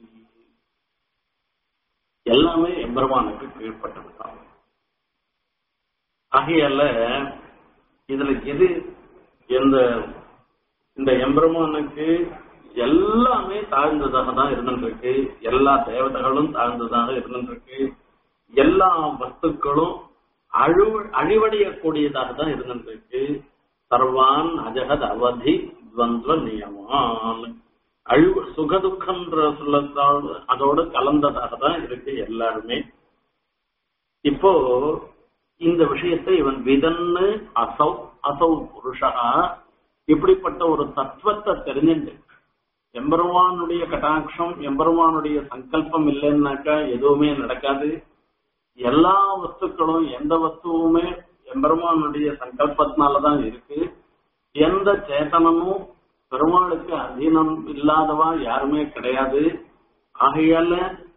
எல்லாமே எம்பெருமானுக்கு கீழ்பட்டதுதான் ஆகையால இதுல எது எந்த இந்த எம்பெருமானுக்கு எல்லாமே தாழ்ந்ததாக தான் இருந்துருக்கு எல்லா தேவதைகளும் தாழ்ந்ததாக இருந்துருக்கு எல்லா வஸ்துக்களும் அழிவு அழிவடையக்கூடியதாக தான் இருந்துருக்கு சர்வான் அஜகத் அவதி துவந்த்வ நியமான் அழிவு சுகதுக்கன்ற சொல்லத்தோடு அதோடு கலந்ததாக தான் இருக்கு எல்லாருமே இப்போ இந்த விஷயத்தை இவன் விதன்னு அசௌ அசௌ புருஷா இப்படிப்பட்ட ஒரு தத்துவத்தை தெரிஞ்சுட்டு எம்பெருமானுடைய கட்டாட்சம் எம்பெருமானுடைய சங்கல்பம் இல்லைன்னாக்கா எதுவுமே நடக்காது எல்லா வஸ்துக்களும் எந்த வஸ்துவுமே எம்பெருமானுடைய சங்கல்பத்தினாலதான் இருக்கு எந்த சேத்தனமும் பெருமாளுக்கு அதீனம் இல்லாதவா யாருமே கிடையாது ஆகையால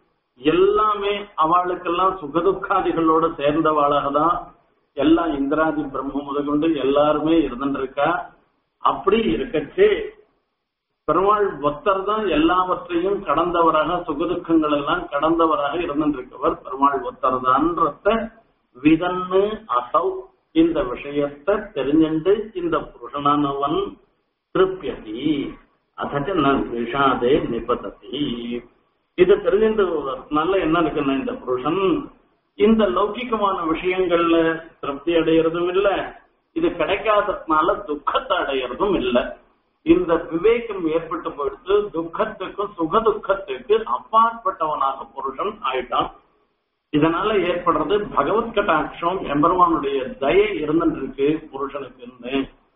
எல்லாமே அவளுக்கெல்லாம் சுகதுக்காதிகளோட சேர்ந்தவாளாக தான் எல்லா இந்திராதி பிரம்ம முதற்கொண்டு எல்லாருமே இருந்துருக்கா அப்படி இருக்கச்சே பெருமாள் பக்தர் தான் எல்லாவற்றையும் கடந்தவராக சுகதுக்கங்கள் எல்லாம் கடந்தவராக இருந்திருக்கவர் பெருமாள் பக்தர் தான்றத விதன்னு அசௌ இந்த விஷயத்தை தெரிஞ்சுண்டு இந்த புருஷனானவன் திருப்தியதி அதச்ச விஷாதே நிபததி இது தெரிஞ்சின்றதுனால என்ன இருக்குன்னா இந்த புருஷன் இந்த லௌகிகமான விஷயங்கள்ல திருப்தி அடையிறதும் இல்ல இது கிடைக்காததுனால துக்கத்தை அடையிறதும் இல்லை இந்த விவேகம் ஏற்பட்டு போயிடுத்து துக்கத்துக்கும் சுக துக்கத்துக்கு அப்பாற்பட்டவனாக புருஷன் ஆயிட்டான் இதனால ஏற்படுறது பகவத் கட்டாட்சம் எம்பெருமானுடைய தயை இருந்துருக்கு புருஷனுக்கு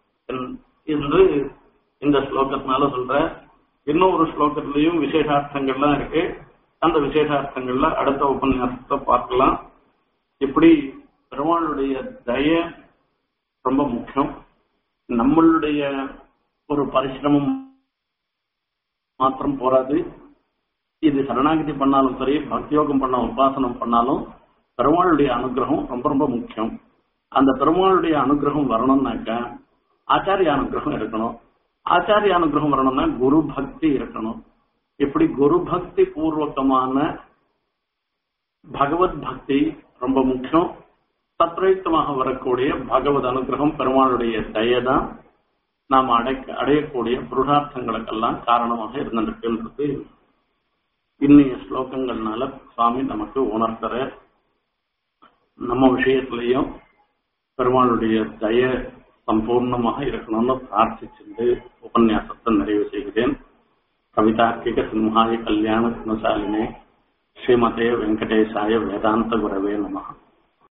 என்று இந்த ஸ்லோகத்தினால சொல்ற இன்னொரு ஸ்லோகத்திலையும் விசேஷார்த்தங்கள்லாம் இருக்கு அந்த விசேஷார்த்தங்கள்ல அடுத்த உபன்யாசத்தை பார்க்கலாம் இப்படி பெருமாளுடைய தய ரொம்ப முக்கியம் நம்மளுடைய ஒரு பரிசிரமம் மாத்திரம் போராது இது சரணாகதி பண்ணாலும் சரி பக்தியோகம் பண்ண உபாசனம் பண்ணாலும் பெருமாளுடைய அனுகிரகம் ரொம்ப ரொம்ப முக்கியம் அந்த பெருமாளுடைய அனுகிரகம் வரணும்னாக்க ஆச்சாரிய அனுகிரகம் இருக்கணும் ஆச்சாரிய அனுகிரகம் வரணும்னா குரு பக்தி இருக்கணும் இப்படி குரு பக்தி பூர்வகமான பகவத் பக்தி ரொம்ப முக்கியம் தத்ரயுக்தமாக வரக்கூடிய பகவத் அனுகிரகம் பெருமாளுடைய தயதான் நாம் அடை அடையக்கூடிய புருஷார்த்தங்களுக்கெல்லாம் காரணமாக இருந்திருக்குன்றது இன்னைய ஸ்லோகங்கள்னால சுவாமி நமக்கு உணர்த்துற நம்ம விஷயத்திலையும் பெருமாளுடைய தய சம்பூர்ணமாக இருக்கணும்னு பிரார்த்திச்சுட்டு உபன்யாசத்தை நிறைவு செய்கிறேன் கவிதார்க்கிக சிம்ஹாய கல்யாண குணசாலினே ஸ்ரீமதே வெங்கடேசாய வேதாந்த குரவே நமகா